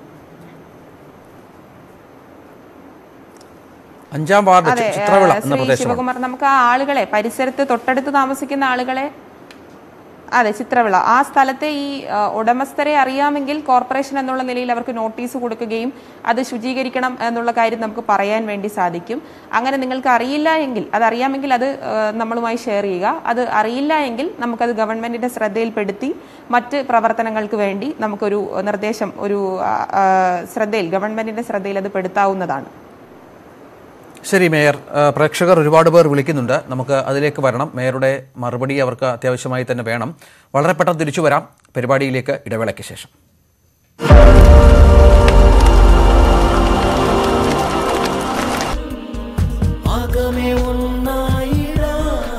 അഞ്ചാം വാർഡ് അതെ ചിത്രവിള ഏഹ്, എന്ന ശ്രീ പ്രദേശമാണ് ശിവകുമാർ നമുക്ക് ആ ആളുകളെ പരിസരത്ത് തൊട്ടടുത്ത് താമസിക്കുന്ന ആളുകളെ അതെ ചിത്രവിള ആ സ്ഥലത്തെ ഈ ആ, ഉടമസ്ഥരെ അറിയാമെങ്കിൽ കോർപ്പറേഷൻ എന്നുള്ള നിലയിൽ അവർക്ക് നോട്ടീസ് കൊടുക്കുകയും അത് ശുചീകരിക്കണം എന്നുള്ള കാര്യം നമുക്ക് പറയാൻ വേണ്ടി സാധിക്കും അങ്ങനെ നിങ്ങൾക്ക് അറിയില്ല എങ്കിൽ അത് അറിയാമെങ്കിൽ അത് ആ, നമ്മളുമായി ഷെയർ ചെയ്യുക അത് അറിയില്ല എങ്കിൽ നമുക്കത് ഗവൺമെന്റിന്റെ ശ്രദ്ധയിൽപ്പെടുത്തി മറ്റ് പ്രവർത്തനങ്ങൾക്ക് വേണ്ടി നമുക്കൊരു നിർദ്ദേശം ഒരു ആ, ആ, ശ്രദ്ധയിൽ ഗവൺമെന്റിന്റെ ശ്രദ്ധയിൽ അത് പെടുത്താവുന്നതാണ് ശരി മേയർ ആ, പ്രേക്ഷകർ ഒരുപാട് പേർ വിളിക്കുന്നുണ്ട് നമുക്ക് അതിലേക്ക് വരണം മേയറുടെ മറുപടി അവർക്ക് അത്യാവശ്യമായി തന്നെ വേണം വളരെ പെട്ടെന്ന് തിരിച്ചു വരാം പരിപാടിയിലേക്ക് ഇടവേളയ്ക്ക് ശേഷം ആകമേ ഒന്നായിടാം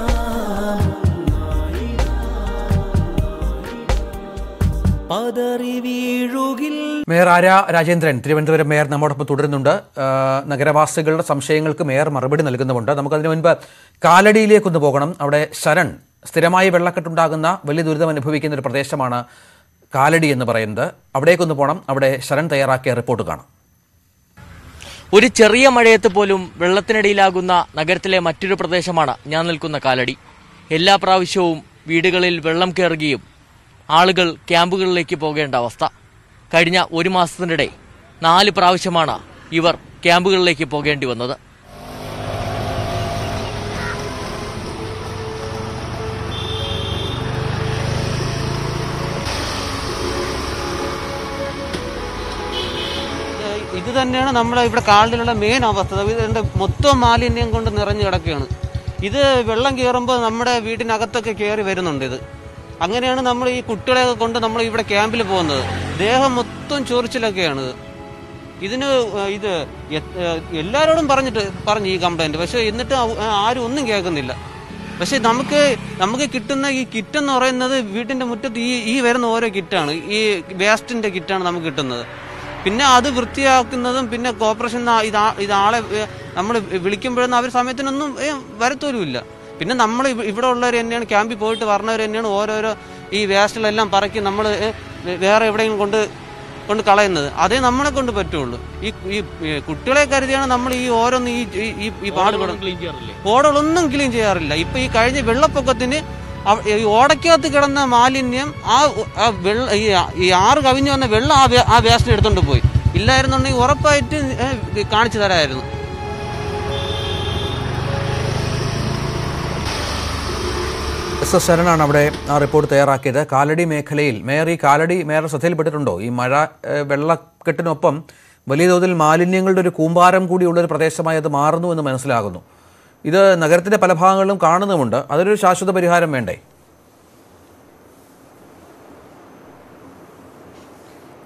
പതറി വീഴുകിൽ മേയർ ആര്യ രാജേന്ദ്രൻ തിരുവനന്തപുരം മേയർ നമ്മോടൊപ്പം തുടരുന്നുണ്ട് ആ, നഗരവാസികളുടെ സംശയങ്ങൾക്ക് മേയർ മറുപടി നൽകുന്നുമുണ്ട് നമുക്കതിനു മുൻപ് കാലടിയിലേക്കൊന്ന് പോകണം അവിടെ ശരൺ സ്ഥിരമായി വെള്ളക്കെട്ടുണ്ടാകുന്ന വലിയ ദുരിതം അനുഭവിക്കുന്ന ഒരു പ്രദേശമാണ് കാലടി എന്ന് പറയുന്നത് അവിടേക്കൊന്ന് പോകണം അവിടെ ശരൺ തയ്യാറാക്കിയ റിപ്പോർട്ട് കാണാം ഒരു ചെറിയ മഴയത്ത് പോലും വെള്ളത്തിനടിയിലാകുന്ന നഗരത്തിലെ മറ്റൊരു പ്രദേശമാണ് ഞാൻ നിൽക്കുന്ന കാലടി എല്ലാ പ്രാവശ്യവും വീടുകളിൽ വെള്ളം കയറുകയും ആളുകൾ ക്യാമ്പുകളിലേക്ക് പോകേണ്ട അവസ്ഥ കഴിഞ്ഞ ഒരു മാസത്തിനിടെ നാല് പ്രാവശ്യമാണ് ഇവർ ക്യാമ്പുകളിലേക്ക് പോകേണ്ടി വന്നത് ഇത് തന്നെയാണ് നമ്മുടെ ഇവിടെ കാളിലുള്ള മെയിൻ അവസ്ഥ ഇതിന്റെ മൊത്തം മാലിന്യം കൊണ്ട് നിറഞ്ഞു കിടക്കുകയാണ് ഇത് വെള്ളം കയറുമ്പോൾ നമ്മുടെ വീടിനകത്തൊക്കെ കയറി വരുന്നുണ്ട് ഇത് അങ്ങനെയാണ് നമ്മൾ ഈ കുട്ടികളെയൊക്കെ കൊണ്ട് നമ്മൾ ഇവിടെ ക്യാമ്പിൽ പോകുന്നത് ദേഹം മൊത്തം ചൊറിച്ചിലൊക്കെയാണ് ഇത്. ഇതിന് ഏഹ്, ഇത് എ- ഏഹ്, എല്ലാവരോടും പറഞ്ഞിട്ട് പറഞ്ഞു ഈ കംപ്ലൈന്റ് പക്ഷെ എന്നിട്ട് അവ- ആരും ഒന്നും കേൾക്കുന്നില്ല പക്ഷെ നമുക്ക് നമുക്ക് കിട്ടുന്ന ഈ കിറ്റ് എന്ന് പറയുന്നത് വീട്ടിന്റെ മുറ്റത്ത് ഈ ഈ വരുന്ന ഓരോ കിറ്റാണ് ഈ വേസ്റ്റിന്റെ കിറ്റാണ് നമുക്ക് കിട്ടുന്നത് പിന്നെ അത് വൃത്തിയാക്കുന്നതും പിന്നെ കോർപ്പറേഷൻ ഇത് ഇതാളെ നമ്മൾ വിളിക്കുമ്പോഴൊന്നും അവർ സമയത്തിനൊന്നും ഏ, വരത്തോലുമില്ല പിന്നെ നമ്മൾ ഇവിടെ ഉള്ളവർ തന്നെയാണ് ക്യാമ്പിൽ പോയിട്ട് പറഞ്ഞവർ തന്നെയാണ് ഓരോരോ ഈ വേസ്റ്റിലെല്ലാം പറക്കി നമ്മൾ വേറെ എവിടെയെങ്കിലും കൊണ്ട് കൊണ്ട് കളയുന്നത് അതേ നമ്മളെ കൊണ്ട് പറ്റുള്ളൂ ഈ ഈ ഈ കുട്ടികളെ കരുതിയാണ് നമ്മൾ ഈ ഓരോന്ന് ഈ ഈ- ഈ ഈ പാടുപെടും ക്ലീൻ ചെയ്യാറില്ലേ ഓടകളൊന്നും ക്ലീൻ ചെയ്യാറില്ല ഇപ്പൊ ഈ കഴിഞ്ഞ വെള്ളപ്പൊക്കത്തിന് അവ- ഈ ഓടയ്ക്കകത്ത് കിടന്ന മാലിന്യം ആ ആ വെള്ള ഈ ഈ ആറ് കവിഞ്ഞു വന്ന വെള്ളം ആ വേ- ആ വേസ്റ്റിന് എടുത്തോണ്ട് പോയി ഇല്ലായിരുന്നുണ്ടെങ്കിൽ ഉറപ്പായിട്ട് ഏ, കാണിച്ചു തരാമായിരുന്നു എസ് എസ് ശരണാണ് അവിടെ ആ റിപ്പോർട്ട് തയ്യാറാക്കിയത് കാലടി മേഖലയിൽ മേയർ ഈ കാലടി മേയർ ശ്രദ്ധയിൽപ്പെട്ടിട്ടുണ്ടോ ഈ മഴ ഏഹ്, വെള്ളക്കെട്ടിനൊപ്പം വലിയ തോതിൽ മാലിന്യങ്ങളുടെ ഒരു കൂമ്പാരം കൂടിയുള്ള ഒരു പ്രദേശമായി അത് മാറുന്നു എന്ന് മനസ്സിലാകുന്നു ഇത് നഗരത്തിന്റെ പല ഭാഗങ്ങളിലും കാണുന്നുമുണ്ട് അതൊരു ശാശ്വത പരിഹാരം വേണ്ടേ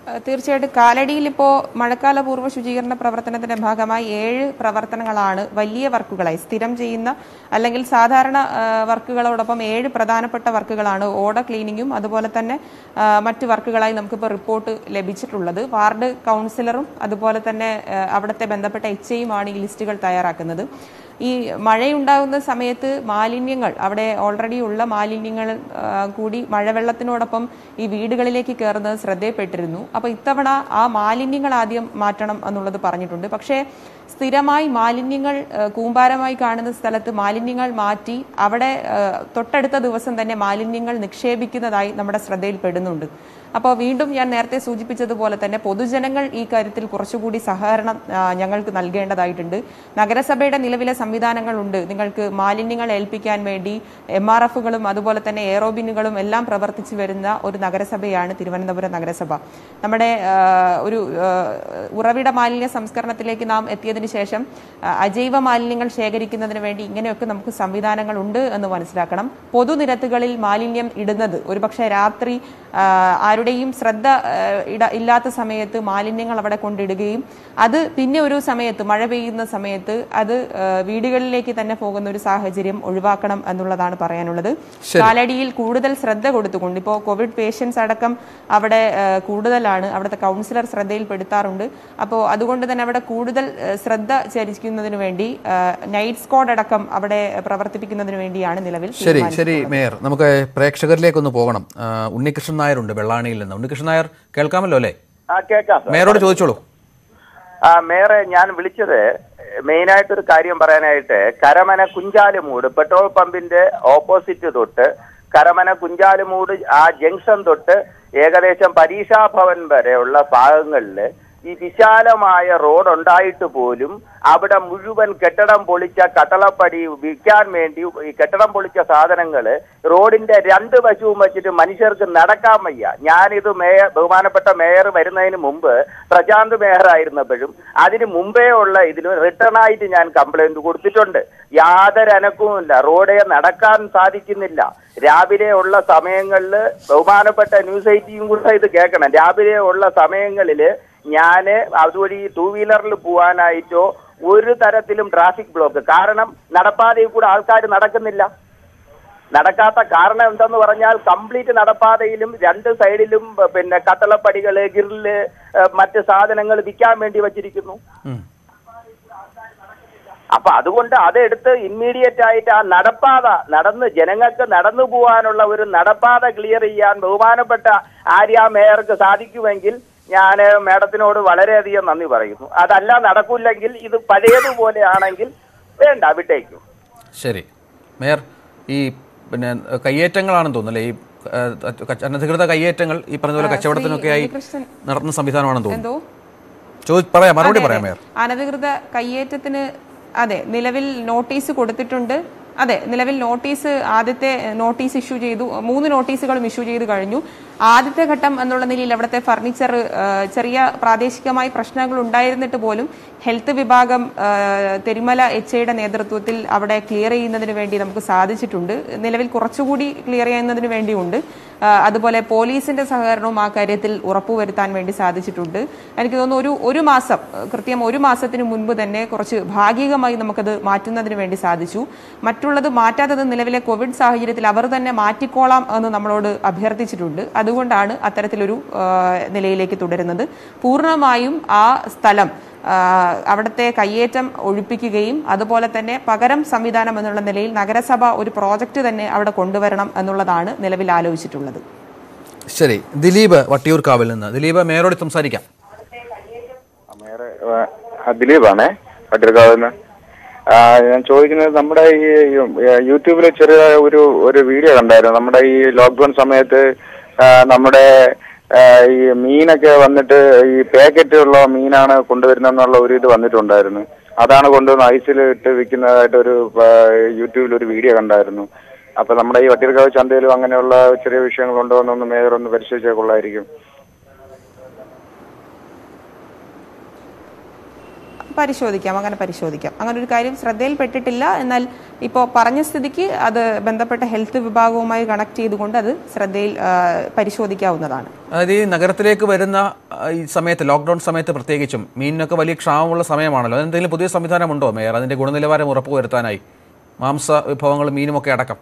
ഏഹ് തീർച്ചയായിട്ടും കാലടിയിൽ ഇപ്പോൾ മഴക്കാല പൂർവ്വ ശുചീകരണ പ്രവർത്തനത്തിന്റെ ഭാഗമായി ഏഴ് പ്രവർത്തനങ്ങളാണ് വലിയ വർക്കുകളായി സ്ഥിരം ചെയ്യുന്ന അല്ലെങ്കിൽ സാധാരണ ഏഹ് വർക്കുകളോടൊപ്പം ഏഴ് പ്രധാനപ്പെട്ട വർക്കുകളാണ് ഓട ക്ലീനിങ്ങും അതുപോലെ തന്നെ ഏഹ് മറ്റ് വർക്കുകളായി നമുക്കിപ്പോൾ റിപ്പോർട്ട് ലഭിച്ചിട്ടുള്ളത് വാർഡ് കൗൺസിലറും അതുപോലെ തന്നെ ഏഹ് അവിടുത്തെ ബന്ധപ്പെട്ട എച്ച് ഐയുമാണ് ഈ ലിസ്റ്റുകൾ തയ്യാറാക്കുന്നത് ഈ മഴയുണ്ടാകുന്ന സമയത്ത് മാലിന്യങ്ങൾ അവിടെ ഓൾറെഡി ഉള്ള മാലിന്യങ്ങൾ ആ, കൂടി മഴവെള്ളത്തിനോടൊപ്പം ഈ വീടുകളിലേക്ക് കയറുന്നത് ശ്രദ്ധയിൽപ്പെട്ടിരുന്നു അപ്പോൾ ഇത്തവണ ആ മാലിന്യങ്ങൾ ആദ്യം മാറ്റണം എന്നുള്ളത് പറഞ്ഞിട്ടുണ്ട് പക്ഷേ സ്ഥിരമായി മാലിന്യങ്ങൾ ആ, കൂമ്പാരമായി കാണുന്ന സ്ഥലത്ത് മാലിന്യങ്ങൾ മാറ്റി അവിടെ ആ, തൊട്ടടുത്ത ദിവസം തന്നെ മാലിന്യങ്ങൾ നിക്ഷേപിക്കുന്നതായി നമ്മുടെ ശ്രദ്ധയിൽപ്പെടുന്നുണ്ട് അപ്പോൾ വീണ്ടും ഞാൻ നേരത്തെ സൂചിപ്പിച്ചതുപോലെ തന്നെ പൊതുജനങ്ങൾ ഈ കാര്യത്തിൽ കുറച്ചുകൂടി സഹകരണം ആ, ഞങ്ങൾക്ക് നൽകേണ്ടതായിട്ടുണ്ട് നഗരസഭയുടെ നിലവിലെ സംവിധാനങ്ങളുണ്ട് നിങ്ങൾക്ക് മാലിന്യങ്ങൾ ഏൽപ്പിക്കാൻ വേണ്ടി എം ആർ എഫുകളും അതുപോലെ തന്നെ എയറോബിനുകളും എല്ലാം പ്രവർത്തിച്ചു വരുന്ന ഒരു നഗരസഭയാണ് തിരുവനന്തപുരം നഗരസഭ നമ്മുടെ ആ, ഒരു ആ, ഉറവിട മാലിന്യ സംസ്കരണത്തിലേക്ക് നാം എത്തിയതിനു ശേഷം ആ, അജൈവ മാലിന്യങ്ങൾ ശേഖരിക്കുന്നതിന് വേണ്ടി ഇങ്ങനെയൊക്കെ നമുക്ക് സംവിധാനങ്ങൾ ഉണ്ട് എന്ന് മനസ്സിലാക്കണം പൊതുനിരത്തുകളിൽ മാലിന്യം ഇടുന്നത് ഒരുപക്ഷെ രാത്രി ആ, ആരുടെയും ശ്രദ്ധ ആ, ഇട ഇല്ലാത്ത സമയത്ത് മാലിന്യങ്ങൾ അവിടെ കൊണ്ടിടുകയും അത് പിന്നെ ഒരു സമയത്ത് മഴ പെയ്യുന്ന സമയത്ത് അത് ആ, വീടുകളിലേക്ക് തന്നെ പോകുന്ന ഒരു സാഹചര്യം ഒഴിവാക്കണം എന്നുള്ളതാണ് പറയാനുള്ളത് ശരി. കാലടിയിൽ കൂടുതൽ ശ്രദ്ധ കൊടുത്തുകൊണ്ട് ഇപ്പോൾ കോവിഡ് പേഷ്യൻസ് അടക്കം അവിടെ ആ, കൂടുതലാണ് അവിടുത്തെ കൗൺസിലർ ശ്രദ്ധയിൽപ്പെടുത്താറുണ്ട് അപ്പോൾ അതുകൊണ്ട് തന്നെ അവിടെ കൂടുതൽ ആ, ശ്രദ്ധ ചരിക്കുന്നതിന് വേണ്ടി ആ, നൈറ്റ് സ്ക്വാഡ് അടക്കം അവിടെ പ്രവർത്തിപ്പിക്കുന്നതിന് വേണ്ടിയാണ് നിലവിൽ ശരി ശരി മേയർ നമുക്ക് പ്രേക്ഷകരിലേക്കൊന്ന് പോകണം ആ, ഉണ്ണികൃഷ്ണൻ നായരുണ്ട് വെള്ളാണിയിൽ നിന്ന് ഉണ്ണികൃഷ്ണൻ നായർ കേൾക്കാമല്ലോ അല്ലേ ആ കേൾക്കാം സാർ. മേയറോട് ചോദിച്ചോളൂ ആ മേയറെ ഞാൻ വിളിച്ചത് മെയിനായിട്ട് ഒരു കാര്യം പറയാനായിട്ട് കരമന കുഞ്ചാലുമൂട് പെട്രോൾ പമ്പിന്റെ ഓപ്പോസിറ്റ് തൊട്ട് കരമന കുഞ്ചാലുമൂട് ആ ജംഗ്ഷൻ തൊട്ട് ഏകദേശം പരീക്ഷാ ഭവൻ വരെയുള്ള ഭാഗങ്ങളിൽ ഈ വിശാലമായ റോഡ് ഉണ്ടായിട്ട് പോലും അവിടെ മുഴുവൻ കെട്ടിടം പൊളിച്ച കട്ടളപ്പടി വിൽക്കാൻ വേണ്ടി ഈ കെട്ടിടം പൊളിച്ച സാധനങ്ങള് റോഡിന്റെ രണ്ട് വശവും വെച്ചിട്ട് മനുഷ്യർക്ക് നടക്കാൻ വയ്യ ഞാനിത് മേയർ ബഹുമാനപ്പെട്ട മേയർ വരുന്നതിന് മുമ്പ് പ്രശാന്ത് മേയർ ആയിരുന്നപ്പോഴും അതിന് മുമ്പേ ഉള്ള ഇതിന് റിട്ടേൺ ആയിട്ട് ഞാൻ കംപ്ലൈന്റ് കൊടുത്തിട്ടുണ്ട് യാതൊരു അനക്കവുമില്ല റോഡെ നടക്കാൻ സാധിക്കുന്നില്ല രാവിലെ ഉള്ള സമയങ്ങളിൽ ബഹുമാനപ്പെട്ട ന്യൂസ് എയ്റ്റിയും കൂടെ ഇത് കേൾക്കണം രാവിലെ ഉള്ള സമയങ്ങളിൽ ഞാന് അതുവഴി ടൂ വീലറിൽ പോവാനായിട്ടോ ഒരു തരത്തിലും ട്രാഫിക് ബ്ലോക്ക് കാരണം നടപ്പാതയിൽ കൂടെ ആൾക്കാർ നടക്കുന്നില്ല നടക്കാത്ത കാരണം എന്തെന്ന് പറഞ്ഞാൽ കംപ്ലീറ്റ് നടപ്പാതയിലും രണ്ട് സൈഡിലും ബ- പിന്നെ കട്ടളപ്പടികള് ഗിരില് ഏഹ്, മറ്റ് സാധനങ്ങൾ വിൽക്കാൻ വേണ്ടി വച്ചിരിക്കുന്നു അപ്പൊ അതുകൊണ്ട് അതെടുത്ത് ഇമ്മീഡിയറ്റ് ആയിട്ട് ആ നടപ്പാത നടന്ന് ജനങ്ങൾക്ക് നടന്നു പോകാനുള്ള ഒരു നടപ്പാത ക്ലിയർ ചെയ്യാൻ ബഹുമാനപ്പെട്ട ആര്യ മേയർക്ക് സാധിക്കുമെങ്കിൽ ഞാൻ മേഡത്തിനോട് വളരെയധികം നന്ദി പറയുന്നു അതല്ല നടക്കില്ലെങ്കിൽ ഇത് പഴയതുപോലെ ആണെങ്കിൽ വേണ്ട വിട്ടേക്കും ശരി മേയർ ഈ പിന്നെ കയ്യേറ്റങ്ങളാണെന്ന് തോന്നുന്നല്ലേ ഈ ആ, കച്ച- അനധികൃത കയ്യേറ്റങ്ങൾ ഈ പറഞ്ഞ പോലെ ആ, ശ്രീ കച്ചവടത്തിനൊക്കെയായി ഉണ്ണികൃഷ്ണൻ നടത്തുന്ന സംവിധാനമാണെന്ന് എന്തോ തോന്നുന്നു ചോദി പറയാം മറുപടി അതെ, പറയാം അതെ. മേയർ അനധികൃത കയ്യേറ്റത്തിന് അതെ നിലവിൽ നോട്ടീസ് കൊടുത്തിട്ടുണ്ട് അതെ നിലവിൽ നോട്ടീസ് ആദ്യത്തെ നോട്ടീസ് ഇഷ്യൂ ചെയ്തു മൂന്ന് നോട്ടീസുകളും ഇഷ്യൂ ചെയ്തു കഴിഞ്ഞു ആദ്യത്തെ ഘട്ടം എന്നുള്ള നിലയിൽ അവിടുത്തെ ഫർണിച്ചർ ആ, ചെറിയ പ്രാദേശികമായി പ്രശ്നങ്ങൾ ഉണ്ടായിരുന്നിട്ട് പോലും ഹെൽത്ത് വിഭാഗം ആ, തെരുമല എച്ച് ഐയുടെ നേതൃത്വത്തിൽ അവിടെ ക്ലിയർ ചെയ്യുന്നതിന് വേണ്ടി നമുക്ക് സാധിച്ചിട്ടുണ്ട് നിലവിൽ കുറച്ചുകൂടി ക്ലിയർ ചെയ്യുന്നതിന് വേണ്ടിയുണ്ട് ആ, അതുപോലെ പോലീസിന്റെ സഹകരണവും ആ കാര്യത്തിൽ ഉറപ്പുവരുത്താൻ വേണ്ടി സാധിച്ചിട്ടുണ്ട് എനിക്ക് തോന്നുന്നു ഒരു ഒരു മാസം ആ, കൃത്യം ഒരു മാസത്തിന് മുൻപ് തന്നെ കുറച്ച് ഭാഗികമായി നമുക്കത് മാറ്റുന്നതിന് വേണ്ടി സാധിച്ചു മറ്റുള്ളത് മാറ്റാത്തത് നിലവിലെ കോവിഡ് സാഹചര്യത്തിൽ അവർ തന്നെ മാറ്റിക്കോളാം എന്ന് നമ്മളോട് അഭ്യർത്ഥിച്ചിട്ടുണ്ട് അതുകൊണ്ടാണ് അത്തരത്തിലൊരു ആ, നിലയിലേക്ക് തുടരുന്നത് പൂർണ്ണമായും ആ സ്ഥലം ആ, അവിടുത്തെ കയ്യേറ്റം ഒഴിപ്പിക്കുകയും അതുപോലെ തന്നെ പകരം സംവിധാനം എന്നുള്ള നിലയിൽ നഗരസഭ ഒരു പ്രോജക്റ്റ് തന്നെ അവിടെ കൊണ്ടുവരണം എന്നുള്ളതാണ് നിലവിൽ ആലോചിച്ചിട്ടുള്ളത് ശരി ദിലീപ് വട്ടിയൂർക്കാവിൽ നിന്ന് ദിലീപ് മേയറോട് സംസാരിക്കാം ദിലീപാണേ പട്ടിർക്കാവിന്ന് ഞാൻ ചോദിക്കുന്നത് നമ്മുടെ ഈ യൂട്യൂബിൽ ചെറിയ ഒരു ഒരു വീഡിയോ കണ്ടായിരുന്നു നമ്മുടെ ഈ ലോക്ക്ഡൌൺ സമയത്ത് ആ, നമ്മുടെ ആ, ഈ മീനൊക്കെ വന്നിട്ട് ഈ പാക്കറ്റുള്ള മീനാണ് കൊണ്ടുവരുന്നതെന്നുള്ള ഒരു ഇത് വന്നിട്ടുണ്ടായിരുന്നു അതാണ് കൊണ്ടുവന്ന് ഐസിൽ ഇട്ട് വിൽക്കുന്നതായിട്ട് ഒരു യൂട്യൂബിൽ ഒരു വീഡിയോ കണ്ടായിരുന്നു അപ്പൊ നമ്മുടെ ഈ വട്ടിയൂർക്കാവ് ചന്തയിലും അങ്ങനെയുള്ള ചെറിയ വിഷയങ്ങൾ ഉണ്ടോ എന്നൊന്ന് മേയർ ഒന്ന് പരിശോധിച്ചാൽ കൊള്ളായിരിക്കും പരിശോധിക്കാം അങ്ങനെ പരിശോധിക്കാം അങ്ങനെ ഒരു കാര്യം ശ്രദ്ധയിൽപ്പെട്ടിട്ടില്ല എന്നാൽ ഇപ്പോൾ പറഞ്ഞ സ്ഥിതിക്ക് അത് ബന്ധപ്പെട്ട ഹെൽത്ത് വിഭാഗവുമായി കണക്ട് ചെയ്തുകൊണ്ട് അത് ശ്രദ്ധയിൽ ആ, പരിശോധിക്കാവുന്നതാണ് അതായത് ഈ നഗരത്തിലേക്ക് വരുന്ന ആ, ഈ സമയത്ത് ലോക്ക്ഡൌൺ സമയത്ത് പ്രത്യേകിച്ചും മീനിനൊക്കെ വലിയ ക്ഷാമമുള്ള സമയമാണല്ലോ എന്തെങ്കിലും പുതിയ സംവിധാനമുണ്ടോ മേയർ അതിന്റെ ഗുണനിലവാരം ഉറപ്പുവരുത്താനായി മാംസ വിഭവങ്ങളും മീനുമൊക്കെ അടക്കം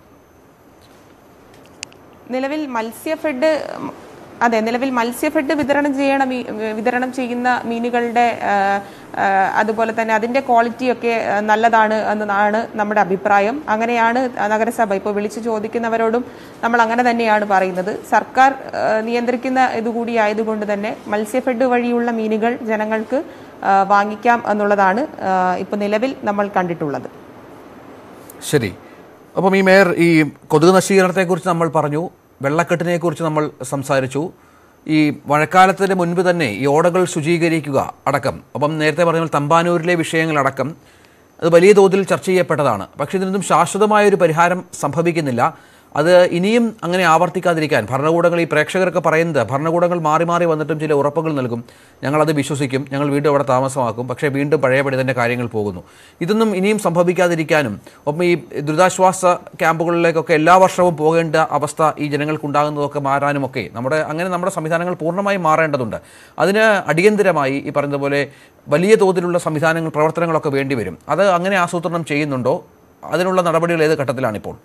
നിലവിൽ മത്സ്യഫെഡ് ഉം, അതെ നിലവിൽ മത്സ്യഫെഡ് വിതരണം ചെയ്യണ മീ- വിതരണം ചെയ്യുന്ന മീനുകളുടെ ആ, ആ, അതുപോലെ തന്നെ അതിന്റെ ക്വാളിറ്റിയൊക്കെ ആ, നല്ലതാണ് എന്നാണ് നമ്മുടെ അഭിപ്രായം അങ്ങനെയാണ് നഗരസഭ ഇപ്പോൾ വിളിച്ചു ചോദിക്കുന്നവരോടും നമ്മൾ അങ്ങനെ തന്നെയാണ് പറയുന്നത് സർക്കാർ ആ, നിയന്ത്രിക്കുന്ന ഇതുകൂടി ആയതുകൊണ്ട് തന്നെ മത്സ്യഫെഡ് വഴിയുള്ള മീനുകൾ ജനങ്ങൾക്ക് ആ, വാങ്ങിക്കാം എന്നുള്ളതാണ് ഇപ്പോൾ നിലവിൽ നമ്മൾ കണ്ടിട്ടുള്ളത് ശരി അപ്പം ഈ മേയർ ഈ കൊതുക് നശീകരണത്തെക്കുറിച്ച് നമ്മൾ പറഞ്ഞു വെള്ളക്കെട്ടിനെക്കുറിച്ച് നമ്മൾ സംസാരിച്ചു ഈ മഴക്കാലത്തിന് മുൻപ് തന്നെ ഈ ഓടകൾ ശുചീകരിക്കുക അടക്കം അപ്പം നേരത്തെ പറഞ്ഞ പോലെ തമ്പാനൂരിലെ വിഷയങ്ങളടക്കം അത് വലിയ തോതിൽ ചർച്ച ചെയ്യപ്പെട്ടതാണ് പക്ഷേ ഇതിനൊന്നും ശാശ്വതമായ ഒരു പരിഹാരം സംഭവിക്കുന്നില്ല അത് ഇനിയും അങ്ങനെ ആവർത്തിക്കാതിരിക്കാൻ ഭരണകൂടങ്ങൾ ഈ പ്രേക്ഷകരൊക്കെ പറയുന്നത് ഭരണകൂടങ്ങൾ മാറി മാറി വന്നിട്ടും ചില ഉറപ്പുകൾ നൽകും ഞങ്ങളത് വിശ്വസിക്കും ഞങ്ങൾ വീണ്ടും അവിടെ താമസമാക്കും പക്ഷേ വീണ്ടും പഴയപടി തന്നെ കാര്യങ്ങൾ പോകുന്നു ഇതൊന്നും ഇനിയും സംഭവിക്കാതിരിക്കാനും ഒപ്പം ഈ ദുരിതാശ്വാസ ക്യാമ്പുകളിലേക്കൊക്കെ എല്ലാ വർഷവും പോകേണ്ട അവസ്ഥ ഈ ജനങ്ങൾക്കുണ്ടാകുന്നതൊക്കെ മാറാനുമൊക്കെ നമ്മുടെ അങ്ങനെ നമ്മുടെ സംവിധാനങ്ങൾ പൂർണ്ണമായും മാറേണ്ടതുണ്ട് അതിന് അടിയന്തരമായി ഈ പറഞ്ഞതുപോലെ വലിയ തോതിലുള്ള സംവിധാനങ്ങൾ പ്രവർത്തനങ്ങളൊക്കെ വേണ്ടിവരും അത് അങ്ങനെ ആസൂത്രണം ചെയ്യുന്നുണ്ടോ അതിനുള്ള നടപടികൾ ഏത് ഘട്ടത്തിലാണിപ്പോൾ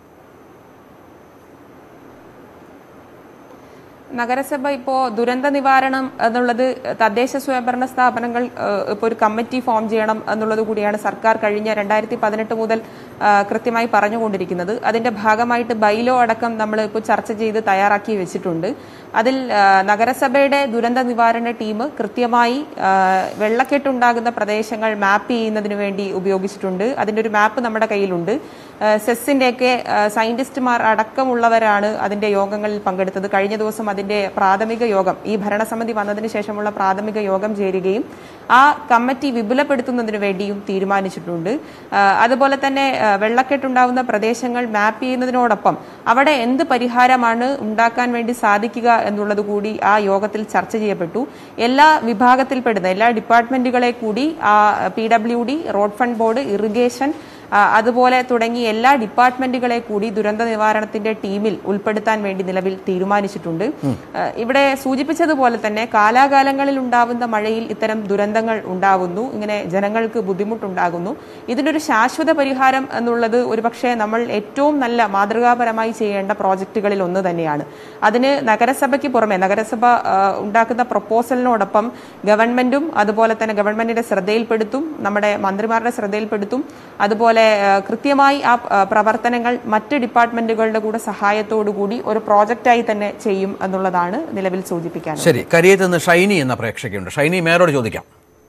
നഗരസഭ ഇപ്പോൾ ദുരന്ത നിവാരണം എന്നുള്ളത് തദ്ദേശ സ്വയംഭരണ സ്ഥാപനങ്ങൾ ഇപ്പോൾ ഒരു കമ്മിറ്റി ഫോം ചെയ്യണം എന്നുള്ളത് കൂടിയാണ് സർക്കാർ കഴിഞ്ഞ രണ്ടായിരത്തി പതിനെട്ട് മുതൽ ആ, കൃത്യമായി പറഞ്ഞുകൊണ്ടിരിക്കുന്നത് അതിന്റെ ഭാഗമായിട്ട് ബൈലോ അടക്കം നമ്മൾ ഇപ്പോൾ ചർച്ച ചെയ്ത് തയ്യാറാക്കി വെച്ചിട്ടുണ്ട് അതിൽ ആ, നഗരസഭയുടെ ദുരന്ത നിവാരണ ടീം കൃത്യമായി ആ, വെള്ളക്കെട്ടുണ്ടാകുന്ന പ്രദേശങ്ങൾ മാപ്പ് ചെയ്യുന്നതിന് വേണ്ടി ഉപയോഗിച്ചിട്ടുണ്ട് അതിന്റെ ഒരു മാപ്പ് നമ്മുടെ കയ്യിലുണ്ട് ആ, സെസ്സിന്റെയൊക്കെ ആ, സയന്റിസ്റ്റുമാർ അടക്കമുള്ളവരാണ് അതിന്റെ യോഗങ്ങളിൽ പങ്കെടുത്തത് കഴിഞ്ഞ ദിവസം അതിന്റെ പ്രാഥമിക യോഗം ഈ ഭരണസമിതി വന്നതിന് ശേഷമുള്ള പ്രാഥമിക യോഗം ചേരുകയും ആ കമ്മിറ്റി വിപുലപ്പെടുത്തുന്നതിന് വേണ്ടിയും തീരുമാനിച്ചിട്ടുണ്ട് ആ, അതുപോലെ തന്നെ ആ, വെള്ളക്കെട്ടുണ്ടാവുന്ന പ്രദേശങ്ങൾ മാപ്പ് ചെയ്യുന്നതിനോടൊപ്പം അവിടെ എന്ത് പരിഹാരമാണ് ഉണ്ടാക്കാൻ വേണ്ടി സാധിക്കുക എന്നുള്ളത് കൂടി ആ യോഗത്തിൽ ചർച്ച ചെയ്യപ്പെട്ടു എല്ലാ വിഭാഗത്തിൽപ്പെടുന്ന എല്ലാ ഡിപ്പാർട്ട്മെന്റുകളെ കൂടി ആ P W D road fund board irrigation ആ, അതുപോലെ തുടങ്ങി എല്ലാ ഡിപ്പാർട്ട്മെന്റുകളെ കൂടി ദുരന്ത നിവാരണത്തിന്റെ ടീമിൽ ഉൾപ്പെടുത്താൻ വേണ്ടി നിലവിൽ തീരുമാനിച്ചിട്ടുണ്ട് ആ, ഇവിടെ സൂചിപ്പിച്ചതുപോലെ തന്നെ കാലാകാലങ്ങളിൽ ഉണ്ടാവുന്ന മഴയിൽ ഇത്തരം ദുരന്തങ്ങൾ ഉണ്ടാവുന്നു ഇങ്ങനെ ജനങ്ങൾക്ക് ബുദ്ധിമുട്ടുണ്ടാകുന്നു ഇതിനൊരു ശാശ്വത പരിഹാരം എന്നുള്ളത് ഒരുപക്ഷെ നമ്മൾ ഏറ്റവും നല്ല മാതൃകാപരമായി ചെയ്യേണ്ട പ്രോജക്റ്റുകളിൽ ഒന്ന് തന്നെയാണ് അതിന് നഗരസഭയ്ക്ക് പുറമെ നഗരസഭ ആ, ഉണ്ടാക്കുന്ന പ്രപ്പോസലിനോടൊപ്പം ഗവൺമെന്റും അതുപോലെ തന്നെ ഗവൺമെന്റിന്റെ ശ്രദ്ധയിൽപ്പെടുത്തും നമ്മുടെ മന്ത്രിമാരുടെ ശ്രദ്ധയിൽപ്പെടുത്തും അതുപോലെ ആ, കൃത്യമായി ആ ആ, പ്രവർത്തനങ്ങൾ മറ്റ് ഡിപ്പാർട്ട്മെന്റുകളുടെ കൂടെ സഹായത്തോടു കൂടി ഒരു പ്രോജക്റ്റായി തന്നെ ചെയ്യും എന്നുള്ളതാണ് നിലവിൽ സൂചിപ്പിക്കാൻ ശരി കരിയത്ത് നിന്ന് ഷൈനി എന്ന പ്രേക്ഷകയുണ്ട് ഷൈനി മേയറോട് ചോദിക്കാം